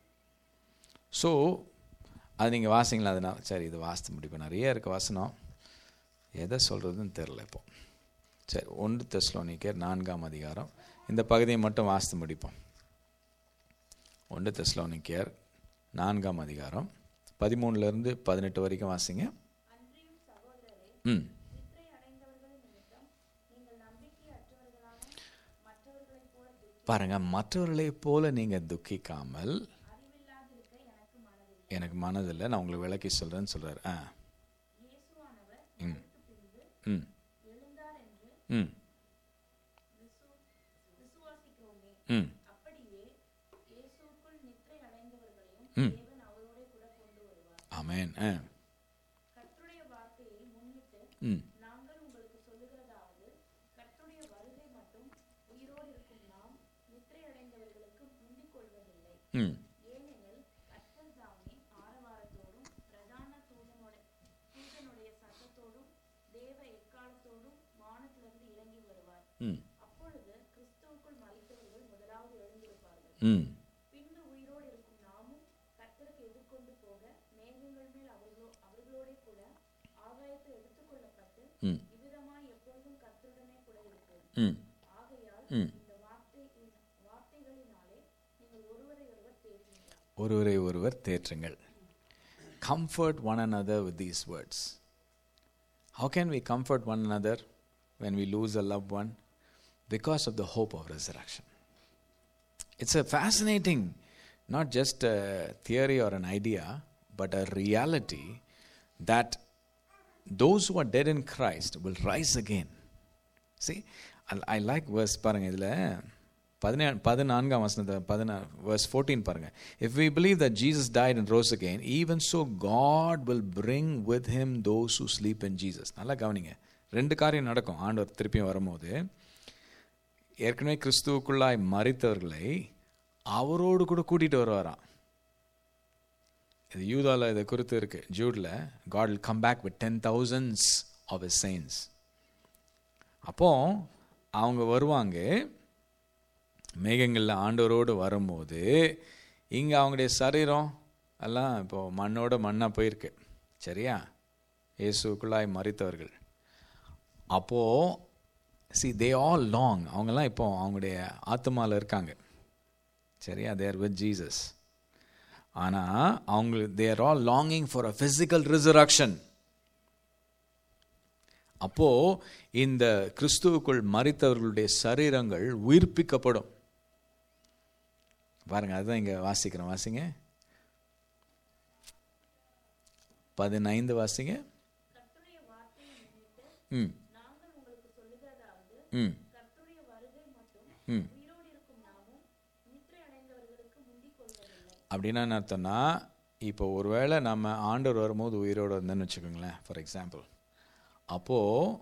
So அது நீங்கள் வாசிங்களா அது நான் சரி இது வாசித்து முடிப்பேன் நிறைய இருக்கு வாசனம் எதை சொல்கிறதுன்னு தெரில இப்போ சரி ஒன்று தெஸ்லோனிக்கர் நான்காம் அதிகாரம் இந்த பகுதியை மட்டும் வாசித்து முடிப்போம் ஒன்று தெஸ்லோனிக்கர் நான்காம் அதிகாரம் பதிமூணுலேருந்து பதினெட்டு வரைக்கும் வாசிங்க அன்றியும் சகோதரரே ம் நித்திரை அடைந்தவர்கள் நிமித்தம் நீங்கள் நம்பிக்கை அற்றவர்களான மற்றவர்களைப் போல துக்கி பாருங்க மற்றவர்களைப் போல நீங்கள் துக்கிக்காமல் அறிவில்லாதிருக்க எனக்கு மனதில்லை எனக்கு மனதில்லை நான் உங்களுக்கு விளக்கி சொல்கிறேன்னு சொல்கிறார் ஆ இயேசுவானவர் ம் மரித்து பின்பு ம் எழுந்தார் என்று ம் விசு- விசுவாசிக்கிறோமே ம் அப்படியே இயேசுவுக்குள் நித்திரை அடைந்தவர்களையும் ம். தேவன் அவரோட கூட கொண்டு வருவார் ஆமேன் ஆ கர்த்தருடைய வார்த்தையை முன்னிட்டு ம் நாங்கள் உங்களுக்கு சொல்லுகிறதாவது கர்த்தருடைய வருகை மட்டும் உயிரோடு இருக்கும் நாம் நித்திரை அடைந்தவர்களுக்கு முந்திக் கொள்வதில்லை ம் ஏனெனில் கர்த்தர் தாமே ஆரவாரத்தோடும் பிரதான தூதனோட தூதனுடைய சத்தத்தோடும் தேவ எக்காலத்தோடும் வானத்திலிருந்து இறங்கி வருவார் ம் அப்பொழுது கிறிஸ்துவுக்குள் மரித்தவர்கள் முதலாவது எழுந்திருப்பார்கள் ம் பின்பு உயிரோடு இருக்கும் நாமும் கர்த்தருக்கு எதிர்கொண்டு போக மேகங்கள் மேல் அவர்களோ அவர்களோடே கூட ஆகாயத்தை எடுத்துக்கொள்ளப்பட்டு ம் இவ்விதமாய் எப்பொழுதும் கர்த்தருடனே கூட இருப்போம் ம் ஆகையால் ம். இந்த வார்த்தை வார்த்தைகளினாலே நீங்கள் ஒருவரை ஒருவர் தேடுங்கள் ஒருவரை ஒருவர் தேற்றுங்கள் comfort one another with these words how can we comfort one another when we lose a loved one because of the hope of resurrection it's a fascinating not just a theory or an idea but a reality that those who are dead in christ will rise again See, I, I like verse பாருங்க இதில் பதினே பதினான்காம் வசனத்தை பதினா verse 14 பாருங்க if we believe that Jesus died and rose again even so God will bring with him those who sleep in Jesus நல்லா கவனிங்க ரெண்டு காரியம் நடக்கும் ஆண்டவர் திருப்பியும் வரும்போது ஏற்கனவே கிறிஸ்துவுக்குள்ளாய் மறித்தவர்களை அவரோடு கூட கூட்டிகிட்டு வருவாராம் இது யூதாவில் இதை குறித்து இருக்கு ஜூடில் God will come back with ten thousands of a saints அப்போ அவங்க வருவாங்க மேகங்களில் ஆண்டவரோடு வரும்போது இங்கே அவங்களுடைய சரீரம் எல்லாம் இப்போ மண்ணோட மண்ணாக போயிருக்கு சரியா இயேசுக்குள்ளாய் மறித்தவர்கள் அப்போது சி தே ஆல் லாங் அவங்கெல்லாம் இப்போ அவங்களுடைய ஆத்மாவில் இருக்காங்க சரியா தேர் வித் ஜீசஸ் ஆனால் அவங்களுக்கு they're all longing for a physical resurrection அப்போ இந்த கிறிஸ்துவுக்குள் மறித்தவர்களுடைய சரீரங்கள் உயிர்ப்பிக்கப்படும் பாருங்க அதுதான் இங்க வாசிக்கிறோம் வாசிங்க பதினைந்து வாசிங்க கர்த்தருடைய வார்த்தையை முன்னிட்டு ம் நாங்கள் உங்களுக்கு சொல்லுகிறதாவது ம் கர்த்தருடைய வருகை மட்டும் ம் உயிரோடு இருக்கும் நாமும் நித்திரை அடைந்தவர்களுக்கு முந்திக் கொள்வதில்லை அப்படின்னா என்ன அர்த்தம்னா இப்போ ஒருவேளை நம்ம ஆண்டவர் வரும்போது உயிரோடு இருந்தேன்னு வச்சுக்கோங்களேன் ஃபார் எக்ஸாம்பிள் அப்போது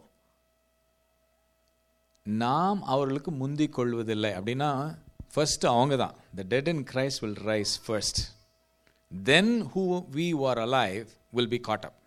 நாம் அவர்களுக்கு முந்திக் கொள்வதில்லை அப்படின்னா ஃபர்ஸ்ட் அவங்க தான் the dead in Christ will rise first then who we are alive will be caught up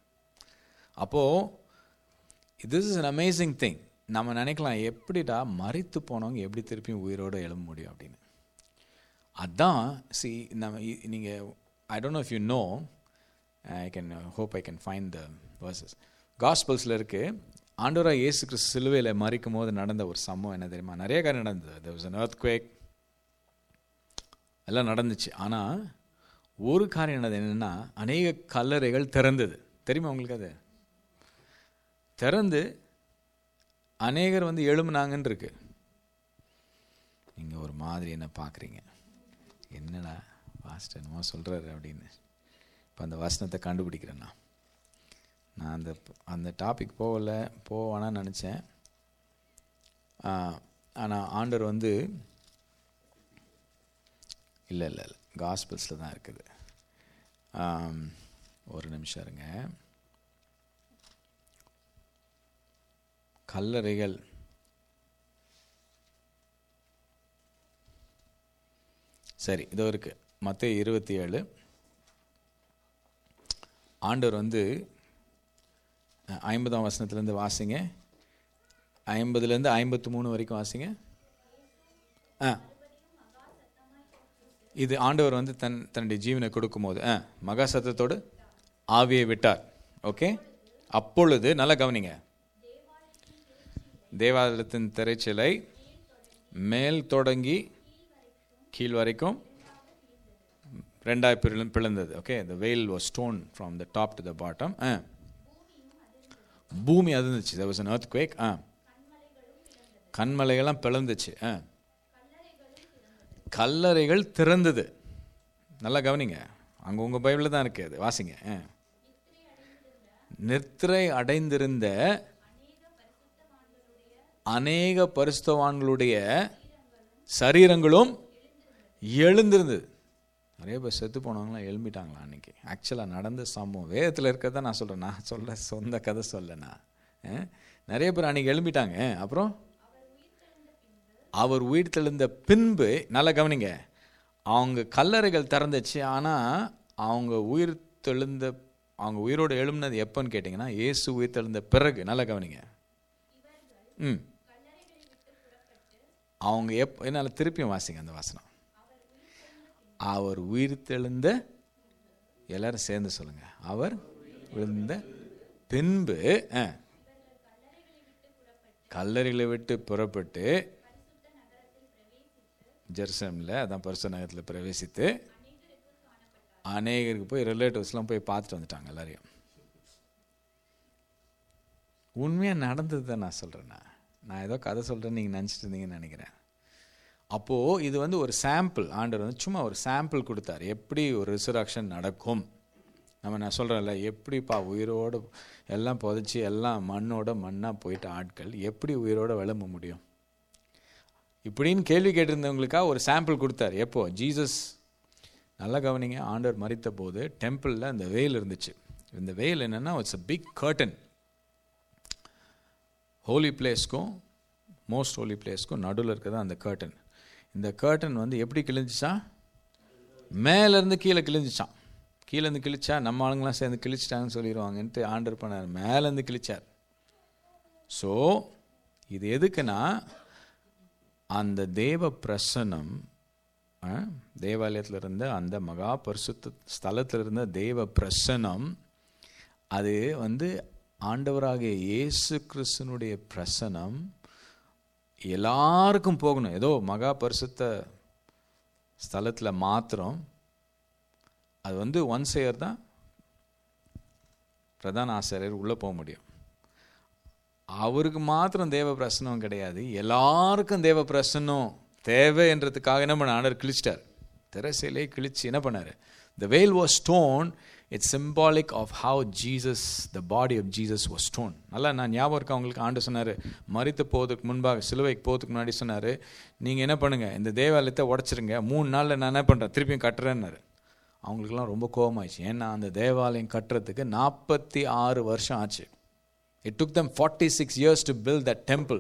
அப்போது this is an amazing thing நம்ம நினைக்கலாம் எப்படிடா மறித்து போனவங்க எப்படி திருப்பியும் உயிரோடு எழும்ப முடியும் அப்படின்னு அதான் சி நம்ம நீங்கள் I don't know if you know I can hope I can find the verses காஸ்பல்ஸில் இருக்குது ஆண்டவராக இயேசு கிறிஸ்து சிலுவையில் மறிக்கும் போது நடந்த ஒரு சம்பவம் என்ன தெரியுமா நிறைய காரியம் நடந்தது there was an earthquake எல்லாம் நடந்துச்சு ஆனால் ஒரு காரியம் என்னது என்னென்னா அநேக கல்லறைகள் திறந்தது தெரியுமா உங்களுக்கு அது திறந்து அநேகர் வந்து எழும்புனாங்கன்னு இருக்கு நீங்கள் ஒரு மாதிரி என்ன பார்க்குறீங்க என்னடா பாஸ்டர் என்னமோ சொல்கிறாரு அப்படின்னு இப்போ அந்த வசனத்தை கண்டுபிடிக்கிறேன் நான் நான் அந்த அந்த டாபிக் போகல போவானான்னு நினச்சேன் ஆனால் ஆண்டர் வந்து இல்லை இல்லை இல்லை காஸ்பிள்ஸில் தான் இருக்குது ஆம், ஒரு நிமிஷம் இருங்க கல்லறைகள் சரி இதோ இருக்கு மற்ற இருபத்தி ஏழு ஆண்டவர் வந்து அஹ், ஐம்பதாம் வசனத்துலேருந்து வாசிங்க ஐம்பதுலேருந்து ஐம்பத்தி மூணு வரைக்கும் வாசிங்க ஆ இது ஆண்டவர் வந்து தன் தன்னுடைய ஜீவனை கொடுக்கும்போது ஆ மகா சத்தத்தோடு ஆவியை விட்டார் ஓகே அப்பொழுது நல்லா கவனிங்க தேவாலயத்தின் திரைச்சிலை மேல் தொடங்கி கீழ் வரைக்கும் ரெண்டாய் பிள- பிளந்தது okay the veil was torn from the top to the bottom ஆ பூமி அதிர்ந்துச்சு there was an earthquake ஆ கண்மலைகள்லாம் பிளந்துச்சு ஆ கல்லறைகள் திறந்தது நல்லா கவனிங்க அங்கே உங்கள் பைபிளில் தான் இருக்கு அது வாசிங்க ஆ. நித்திரை அடைந்திருந்த அநேக பரிசுத்தவான்களுடைய சரீரங்களும் எழுந்திருந்தது நிறைய பேர் செத்து போனவங்களாம் எழும்பிட்டாங்களா அன்னைக்கு ஆக்சுவலாக நடந்த சம்பவம் வேதத்தில் இருக்கிறத நான் சொல்கிறேன் நான் சொல்ல சொந்த கதை சொல்ல நான் ஆ? நிறைய பேர் அன்னைக்கு எழும்பிட்டாங்க அப்புறம் அவர் உயிர் தெழுந்த பின்பு நல்லா கவனிங்க அவங்க கல்லறைகள் திறந்துச்சு ஆனால் அவங்க உயிர் தெழுந்த அவங்க உயிரோடு எழும்பினது எப்போன்னு கேட்டிங்கன்னா இயேசு உயிர் தெழுந்த பிறகு நல்லா கவனிங்க ம் அவங்க எப் என்னால் திருப்பியும் வாசிங்க அந்த வாசனம் அவர் உயிர் தெழுந்த எல்லாரும் சேர்ந்து சொல்லுங்க அவர் விழுந்த பின்பு ஆ, கல்லறைகளை விட்டு புறப்பட்டு ஜெருசலமில் அதான் பரிசு நகரத்தில் பிரவேசித்து அநேகருக்கு போய் ரிலேட்டிவ்ஸ்லாம் போய் பார்த்துட்டு வந்துட்டாங்க எல்லாரையும் உண்மையாக நடந்தது தான் நான் சொல்கிறேண்ணா நான் ஏதோ கதை சொல்கிறேன்னு நீங்கள் நினச்சிட்டு இருந்தீங்கன்னு நினைக்கிறேன் அப்போது இது வந்து ஒரு சாம்பிள் ஆண்டவர் வந்து சும்மா ஒரு சாம்பிள் கொடுத்தாரு எப்படி ஒரு ரிசரக்ஷன் நடக்கும் நம்ம நான் சொல்கிறேன்ல எப்படிப்பா உயிரோடு எல்லாம் புதைச்சி எல்லாம் மண்ணோட மண்ணாக போயிட்ட ஆட்கள் எப்படி உயிரோட விளம்ப முடியும் இப்படின்னு கேள்வி கேட்டிருந்தவங்களுக்காக ஒரு சாம்பிள் கொடுத்தாரு எப்போ ஜீசஸ் நல்லா கவனிங்க ஆண்டவர் மறித்த போது டெம்பிளில் அந்த வெயில் இருந்துச்சு இந்த வெயில் என்னென்னா it's a big curtain holy பிளேஸ்க்கும் மோஸ்ட் ஹோலி பிளேஸ்க்கும் நடுவில் இருக்கிறது அந்த கர்டன் இந்த கர்டன் வந்து எப்படி கிழிஞ்சிச்சா மேலேருந்து கீழே கிழிஞ்சிச்சான் கீழேருந்து கிழிச்சா நம்ம ஆளுங்களாம் சேர்ந்து கிழிச்சிட்டாங்கன்னு சொல்லிடுவாங்கன்ட்டு ஆண்டர் பண்ணார் மேலேருந்து கிழிச்சார் ஸோ இது எதுக்குன்னா அந்த தேவ பிரசனம் தேவாலயத்தில் இருந்த அந்த மகா பரிசுத்த ஸ்தலத்தில் இருந்த தேவ பிரசனம் அது வந்து ஆண்டவராகிய இயேசு கிறிஸ்தனுடைய பிரசனம் எல்லாருக்கும் போகணும் ஏதோ மகா பரிசுத்த ஸ்தலத்தில் மாத்திரம் அது வந்து ஒன் சேயர் தான் பிரதான ஆசிரியர் உள்ளே போக முடியும் அவருக்கு மாத்திரம் தேவ பிரசனம் கிடையாது எல்லாருக்கும் தேவ பிரசனம் தேவை என்றதுக்காக என்ன பண்ண ஆண்டர் கிழிச்சிட்டார் தெரசையிலே கிழிச்சு என்ன பண்ணார் the veil was stone it's symbolic of how Jesus the body of Jesus was stone நல்லா நான் ஞாபகம் இருக்கா அவங்களுக்கு ஆண்டு சொன்னார் மறித்து போகிறதுக்கு முன்பாக சிலுவைக்கு போகிறதுக்கு முன்னாடி சொன்னார் நீங்கள் என்ன பண்ணுங்கள் இந்த தேவாலயத்தை உடச்சிருங்க மூணு நாளில் நான் என்ன பண்ணுறேன் திருப்பியும் கட்டுறேன்னாரு அவங்களுக்குலாம் ரொம்ப கோபமாயிடுச்சு ஏன்னா அந்த தேவாலயம் கட்டுறதுக்கு நாற்பத்தி ஆறு வருஷம் ஆச்சு it took them forty six years to build that temple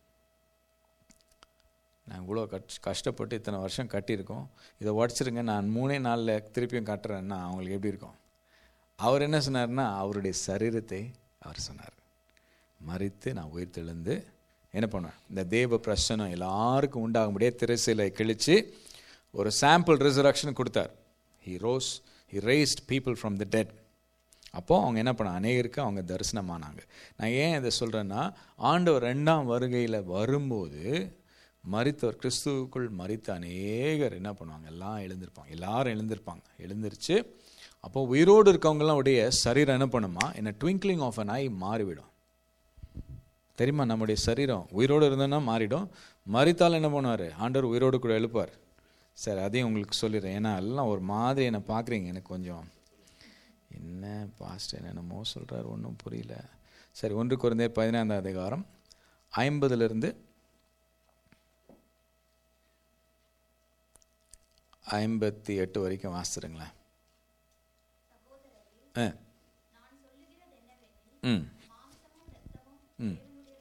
நான் இவ்வளோ கஷ் கஷ்டப்பட்டு இத்தனை வருஷம் கட்டியிருக்கோம் இதை உடச்சிருங்க நான் மூணே நாளில் திருப்பியும் கட்டுறேன்னா அவங்களுக்கு எப்படி இருக்கும் அவர் என்ன சொன்னார்னா அவருடைய சரீரத்தை அவர் சொன்னார் மறித்து நான் உயிர் தெழுந்து என்ன பண்ணுவேன் இந்த தேவ பிரசனம் எல்லாருக்கும் உண்டாகும்படியே திரைசீலை கிழித்து ஒரு சாம்பிள் ரிசரக்ஷன் கொடுத்தார் he rose he raised people from the dead அப்போது அவங்க என்ன பண்ண அநேகருக்கு அவங்க தரிசனமானாங்க நான் ஏன் இதை சொல்கிறேன்னா ஆண்டவர் ரெண்டாம் வருகையில் வரும்போது மறித்தவர் கிறிஸ்துவுக்குள் மறித்த அநேகர் என்ன பண்ணுவாங்க எல்லாம் எழுந்திருப்பாங்க எல்லாரும் எழுந்திருப்பாங்க எழுந்திருச்சு அப்போ உயிரோடு இருக்கவங்கலாம் உடைய சரீரம் என்ன பண்ணுமா என்ன ட்விங்க்லிங் ஆஃப் அன் ஐ மாறிவிடும் தெரியுமா நம்முடைய சரீரம் உயிரோடு இருந்தோன்னா மாறிடும் மறித்தால் என்ன பண்ணுவார் ஆண்டவர் உயிரோடு கூட எழுப்பார் சரி அதையும் உங்களுக்கு சொல்லிடுறேன் ஏன்னா எல்லாம் ஒரு மாதிரி என்னை பார்க்குறீங்க எனக்கு கொஞ்சம் என்ன பாஸ்ட் என்னென்னமோ சொல்கிறார் ஒன்றும் புரியல சரி ஒன்று குறைந்தே பதினைந்தாம் அதிகாரம் ஐம்பதுலேருந்து ஐம்பத்தி எட்டு வரைக்கும் வாசிடுங்களேன் ஆ ம் ம்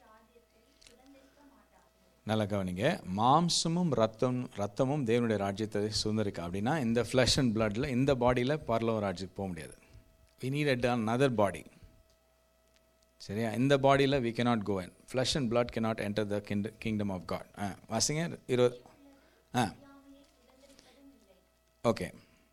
நல்லா கவனிங்க மாம்சமும் ரத்தம் ரத்தமும் தேவனுடைய ராஜ்யத்தை சுதந்திரிக்க அப்படின்னா இந்த ஃப்ளஷ் அண்ட் பிளட்டில் இந்த பாடியில் பரலவ ராஜ்யத்துக்கு போக முடியாது we need at another body சரியா இந்த பாடியில் we cannot go in flesh and blood cannot enter the king kingdom of God ஆ வாசிங்க இருபது ஆ ஓகே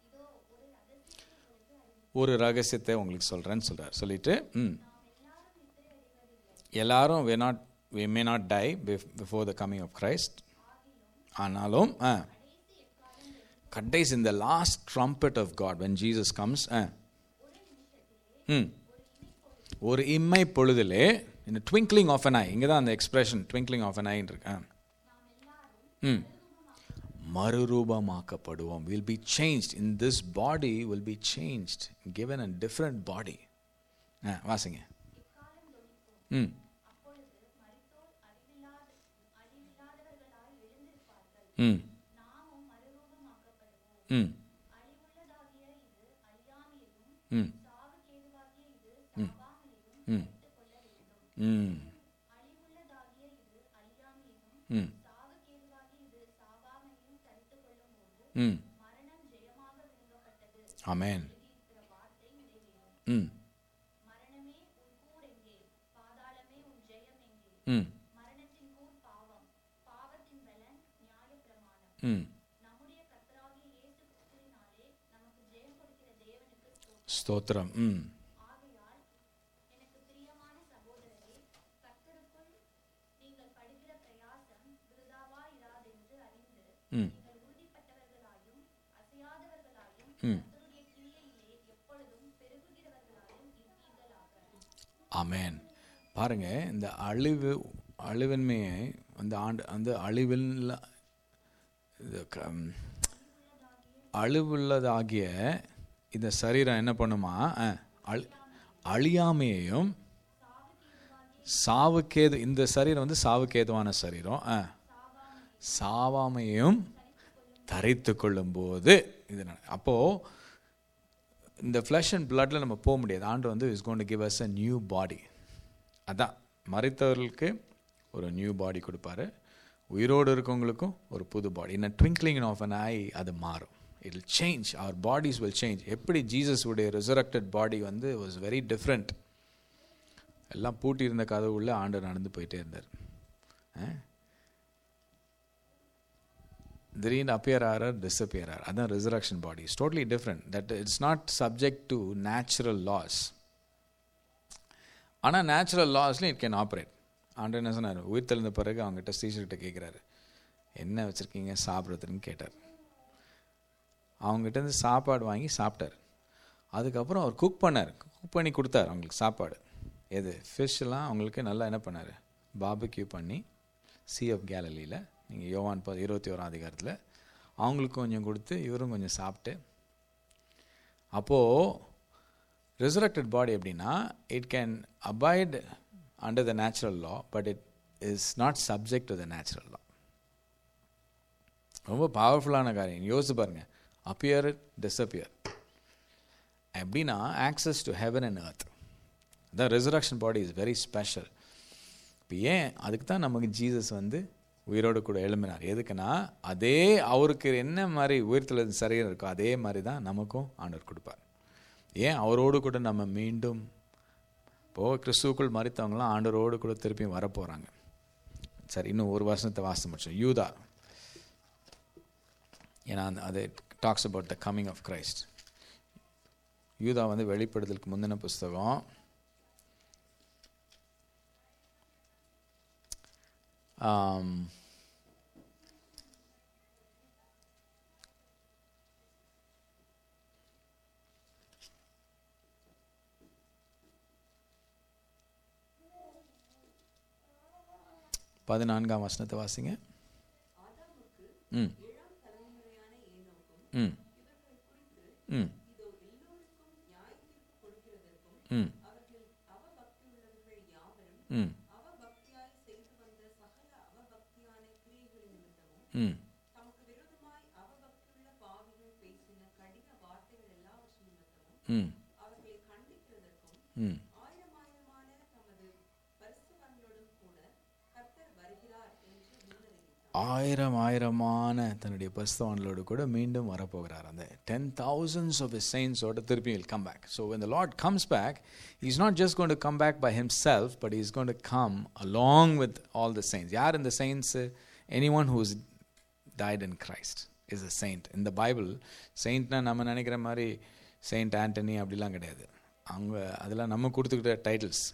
ஒரு ரகசியத்தை உங்களுக்கு சொல்கிறேன்னு சொல்கிறார் சொல்லிட்டு ம் எல்லாரும் we not we may not die before the coming of Christ ஆனாலும் ஆ கடைசி இந்த last trumpet of God when Jesus comes ஆ ம் ஒரு இம்மை பொழுதிலே இந்த ட்விங்க்லிங் ஆஃப் அன் ஐ இங்கே தான் அந்த எக்ஸ்பிரஷன் ட்விங்க்லிங் ஆஃப் அன் ஐன்னு இருக்கு ஆ ம் மறுரூபமாக்கப்படுவோம் will be changed in this body will be changed given a different body ஆ வாசிங்க ம் ம் ம் ம் ம் ம் ம் ம் அமேன் ம் ம் ம் ஸ்தோத்திரம் ம் ம் ம் ஆமேன் பாருங்க இந்த அழிவு அழிவின்மையை அந்த ஆண்டு அந்த அழிவில் இது க- அழிவுள்ளதாகிய இந்த சரீரம் என்ன பண்ணுமா அஹ், அழி அழியாமையையும் சாவுக்கேது இந்த சரீரம் வந்து சாவுக்கேதுவான சரீரம் அஹ், சாவாமையும் தரித்து கொள்ளும்போது இது நட- அப்போ இந்த ஃப்ளஷ் அண்ட் பிளட்ல நம்ம போக முடியாது ஆண்டு வந்து is going to give us a new body அதான் மறைத்தவர்களுக்கு ஒரு நியூ பாடி கொடுப்பாரு உயிரோடு இருக்கவங்களுக்கும் ஒரு புது பாடி in a twinkling of an eye அது மாறும் it will change our bodies will change எப்படி ஜீசஸ் உடைய resurrected பாடி வந்து வாஸ் வெரி டிஃப்ரெண்ட் எல்லாம் பூட்டி இருந்த கதவு உள்ள ஆண்டவர் நடந்து போயிட்டே இருந்தார் அஹ்? திடீர்னு அப்பியர் ஆகிறார் டிஸ்அப்பியர் ஆகிறார் அதான் resurrection body is totally different that it's not subject to natural laws ஆனால் நேச்சுரல் லாஸ்லையும் இட் கேன் ஆப்ரேட் ஆண்டு என்ன சொன்னார் உயிர் தெளிந்த பிறகு அவங்ககிட்ட ஸ்ரீஷர்கிட்ட கேட்குறாரு என்ன வச்சுருக்கீங்க சாப்பிட்றதுன்னு கேட்டார் அவங்ககிட்ட இருந்து சாப்பாடு வாங்கி சாப்பிட்டார் அதுக்கப்புறம் அவர் குக் பண்ணார் குக் பண்ணி கொடுத்தார் அவங்களுக்கு சாப்பாடு எது ஃபிஷ்லாம் அவங்களுக்கு நல்லா என்ன பண்ணார் பாபிக்யூ பண்ணி சி ஆஃப் கேலலியில் நீங்கள் யோவான் ப இருபத்தி ஓராம் அதிகாரத்தில் அவங்களுக்கு கொஞ்சம் கொடுத்து இவரும் கொஞ்சம் சாப்பிட்டு அப்போது resurrected பாடி எப்படின்னா it can abide under the natural law but it is not subject to the natural law ரொம்ப பவர்ஃபுல்லான காரியம் யோசிச்சு பாருங்க அப்பியர் டிஸ்அப்பியர் எப்படின்னா access to heaven and earth the resurrection body is very special இப்போ ஏன் அதுக்கு தான் நமக்கு ஜீசஸ் வந்து உயிரோடு கூட எழும்பினார் எதுக்குன்னா அதே அவருக்கு என்ன மாதிரி உயிர்த்தெழுது சரீரம் இருக்கோ அதே மாதிரி தான் நமக்கும் ஆண்டவர் கொடுப்பார் ஏன் அவரோடு கூட நம்ம மீண்டும் இப்போது கிறிஸ்துவுக்குள் மறித்தவங்களாம் ஆண்டவரோடு கூட திருப்பியும் வரப்போகிறாங்க சரி இன்னும் ஒரு வருஷத்தை வாசம் முடிச்சோம் யூதா ஏன்னா அந்த அது talks about the coming of Christ Yudha வந்து வெளிப்படுதலுக்கு முந்தின புஸ்தகம் ஆம், பதினான்காம் வசனத்தை வாசிங்க ம் ம் ம் ம் ம் ம் ம் ம் ஆயிரம் ஆயிரமான தன்னுடைய பரிசுத்தவான்களோடு கூட மீண்டும் வரப்போகிறார் அந்த டென் thousands of his saints-ஓட திருப்பி will come back. So when the Lord comes back, he's not just going to come back by himself, but he's going to come along with all the saints. யார் இந்த saints? Anyone who's died in Christ is a saint. In the Bible, saintனா நம்ம நினைக்கிற மாதிரி Saint Antony அப்படிலாம் கிடையாது அவங்க அதெல்லாம் நம்ம கொடுத்துக்கிட்ட டைட்டில்ஸ்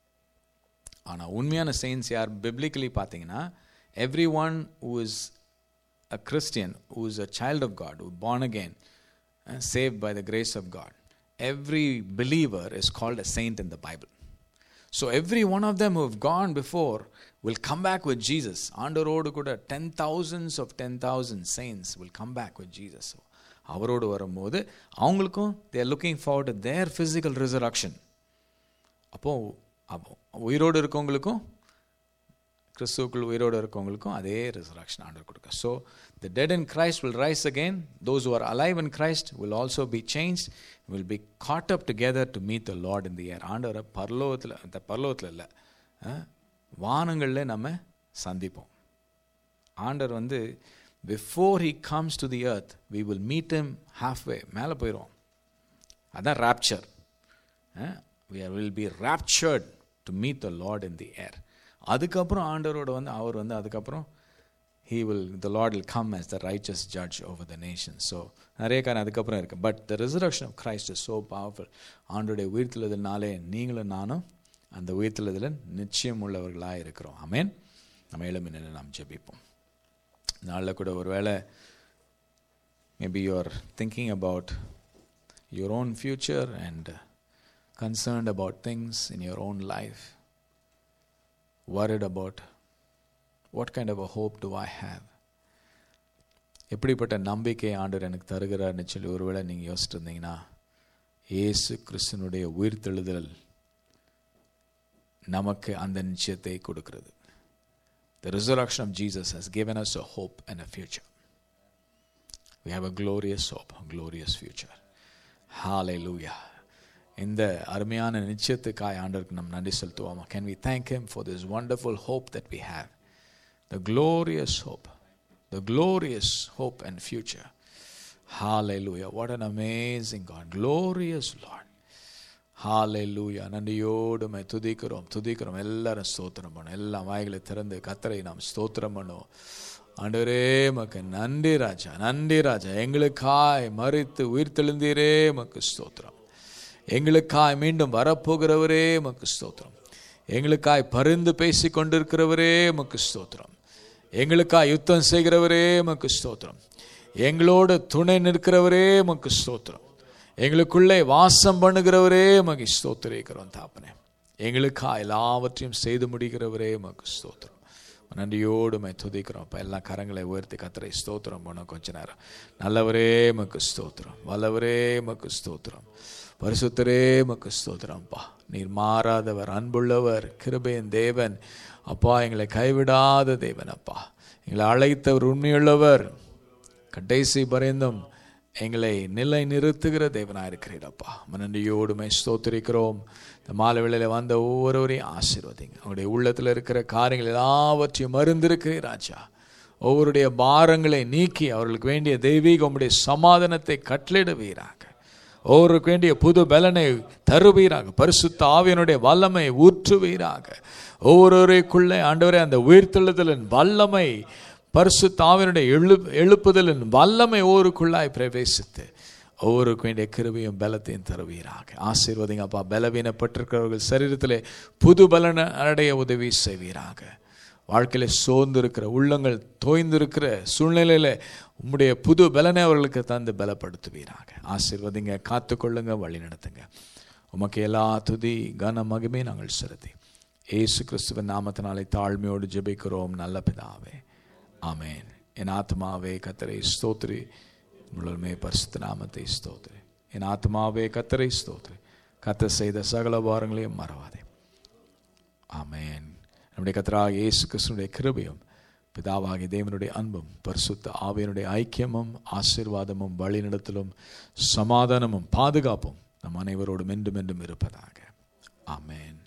ஆனால் உண்மையான செயின்ஸ் யார் பிப்ளிக்கலி பார்த்தீங்கன்னா everyone who is a Christian who is a child of God who born again saved by the grace of God. Every believer is called a saint in the Bible. So every one of them who have gone before will come back with Jesus. ஆண்டவரோடு கூட ten thousands of ten thousand saints will come back with Jesus. So, அவரோடு வரும்போது அவங்களுக்கும் they are looking forward to their physical resurrection. அப்போ அப்போ உயிரோடு இருக்கவங்களுக்கும் கிறிஸ்துவுக்குள் உயிரோடு இருக்கவங்களுக்கும் அதே ரிசரக்ஷன் ஆண்டவர் கொடுக்க so the dead in Christ will rise again those are alive in Christ will also be change will be caught up together to meet the Lord in the air ஆண்டவரை பரலோகத்தில் அந்த பரலோகத்தில் இல்லை வானங்களில் நம்ம சந்திப்போம் ஆண்டவர் வந்து before he comes to the earth we will meet him halfway மேலே போயிடுவோம் அதான் rapture we are- will be raptured to meet the Lord in the air அதுக்கப்புறம் ஆண்டவரோட வந்து அவர் வந்து அதுக்கப்புறம் he will the lord will come as the righteous judge over the nations so நிறைய காரணம் அதுக்கப்புறம் இருக்கு but the resurrection of christ is so powerful ஆண்டோடைய உயிர்த்தெழுதல்னாலே நீங்களும் நானும் அந்த உயிர்த்தெழுதலில் நிச்சயம் உள்ளவர்களாக இருக்கிறோம் ஆமென் நம்ம எழுமி நின்று நாம் ஜெபிப்போம் நாளில் கூட ஒருவேளை maybe you are thinking about your own future and uh, concerned about things in your own life, worried about what kind of a hope do I have? எப்படிப்பட்ட நம்பிக்கை ஆண்டவர் எனக்கு தருகிறார்னு சொல்லி ஒருவேளை நீங்கள் யோசிச்சுட்டு இருந்தீங்கன்னா இயேசு கிறிஸ்தனுடைய உயிர்த்தெழுதல் நமக்கு அந்த நிச்சயத்தை கொடுக்கிறது The resurrection of Jesus has given us a hope and a future. We have a glorious hope, a glorious future. Hallelujah. இந்த அருமையான நிச்சயத்துக்காய் ஆண்டவருக்கு நம்ம நன்றி செலுத்துவோமா can we thank him for this wonderful hope that we have the glorious hope the glorious hope and future hallelujah what an amazing god glorious lord ஹalleluya நன்றியோடு மை துதிக்கிறோம் துதிக்கிறோம் எல்லாரும் ஸ்தோத்திரம் பண்ணும் எல்லா வாய்களை திறந்து கத்தரை நாம் ஸ்தோத்திரம் பண்ணுவோம் ஆண்டவரே மக்கு நன்றி ராஜா நன்றி ராஜா எங்களுக்காய் மறித்து உயிர் தெழுந்தீரே மக்கு ஸ்தோத்திரம் எங்களுக்காய் மீண்டும் வரப்போகிறவரே மக்கு ஸ்தோத்திரம் எங்களுக்காய் பரிந்து பேசி கொண்டிருக்கிறவரே மக்கு ஸ்தோத்திரம் எங்களுக்காய் யுத்தம் செய்கிறவரே மக்கு ஸ்தோத்திரம் எங்களோடு துணை நிற்கிறவரே மக்கு ஸ்தோத்திரம் எங்களுக்குள்ளே வாசம் பண்ணுகிறவரே மகி ஸ்தோத்திரிக்கிறோம் தாப்பனே எங்களுக்கா எல்லாவற்றையும் செய்து முடிகிறவரே மக்கு ஸ்தோத்திரம் நன்றியோடு மை துதிக்கிறோம் இப்போ எல்லா கரங்களை உயர்த்தி கத்தரை ஸ்தோத்திரம் பண்ண கொஞ்ச நேரம் நல்லவரே மக்கு ஸ்தோத்திரம் வல்லவரே மக்கு ஸ்தோத்திரம் பரிசுத்தரே மக்கு ஸ்தோத்திரம்ப்பா நீர் மாறாதவர் அன்புள்ளவர் கிருபையின் தேவன் அப்பா எங்களை கைவிடாத தேவன் அப்பா எங்களை அழைத்தவர் உண்மையுள்ளவர் கடைசி பரைந்தும் எங்களை நிலை நிறுத்துகிற தேவனாக இருக்கிறீரப்பா நன்றியோடுமை ஸ்தோத்திரிக்கிறோம் இந்த மாலை வேளையில் வந்த ஒவ்வொருவரையும் ஆசீர்வதிங்க அவங்களுடைய உள்ளத்தில் இருக்கிற காரியங்கள் எல்லாவற்றையும் மருந்திருக்கிறீர் ராஜா ஒவ்வொருடைய பாரங்களை நீக்கி அவர்களுக்கு வேண்டிய தெய்வீக உம்முடைய சமாதானத்தை கட்டளிடுவீராக ஒவ்வொருக்கு வேண்டிய புது பலனை தருவீராக பரிசுத்த ஆவியனுடைய வல்லமை ஊற்றுவீராக ஒவ்வொருவரைக்குள்ளே ஆண்டவரே அந்த உயிர்த்தெழுதலின் வல்லமை பரிசு தாவினுடைய எழு எழுப்புதலின் வல்லமை ஒவ்வொருக்குள்ளாய் பிரவேசித்து ஒவ்வொருக்கு வேண்டிய கிருபையும் பலத்தையும் தருவீராக ஆசீர்வதிங்க அப்பா பலவீனப்பட்டிருக்கிறவர்கள் சரீரத்திலே புது பலன அடைய உதவி செய்வீராக வாழ்க்கையில சோர்ந்திருக்கிற உள்ளங்கள் தோய்ந்திருக்கிற சூழ்நிலையில உம்முடைய புது பலனை அவர்களுக்கு தந்து பலப்படுத்துவீராக ஆசீர்வதிங்க காத்துக்கொள்ளுங்க வழி நடத்துங்க உமக்கு எல்லா துதி கன மகிமே நாங்கள் செலுத்தி ஏசு கிறிஸ்துவின் நாமத்தினாலே தாழ்மையோடு ஜெபிக்கிறோம் நல்ல பிதாவே ஆமேன் என் ஆத்மாவே கத்தரை ஸ்தோத்ரி முழுமே பரிசுத்த நாமத்தை ஸ்தோத்ரி என் ஆத்மாவே கத்தரை ஸ்தோத்ரி கத்த செய்த சகல வாரங்களையும் மறவாதே ஆமேன் நம்முடைய கத்தராக இயேசு கிறிஸ்துடைய கிருபையும் பிதாவாகிய தேவனுடைய அன்பும் பரிசுத்த ஆவியனுடைய ஐக்கியமும் ஆசீர்வாதமும் வழிநடத்தலும் சமாதானமும் பாதுகாப்பும் நம் அனைவரோடும் என்றும் என்றும் இருப்பதாக ஆமேன்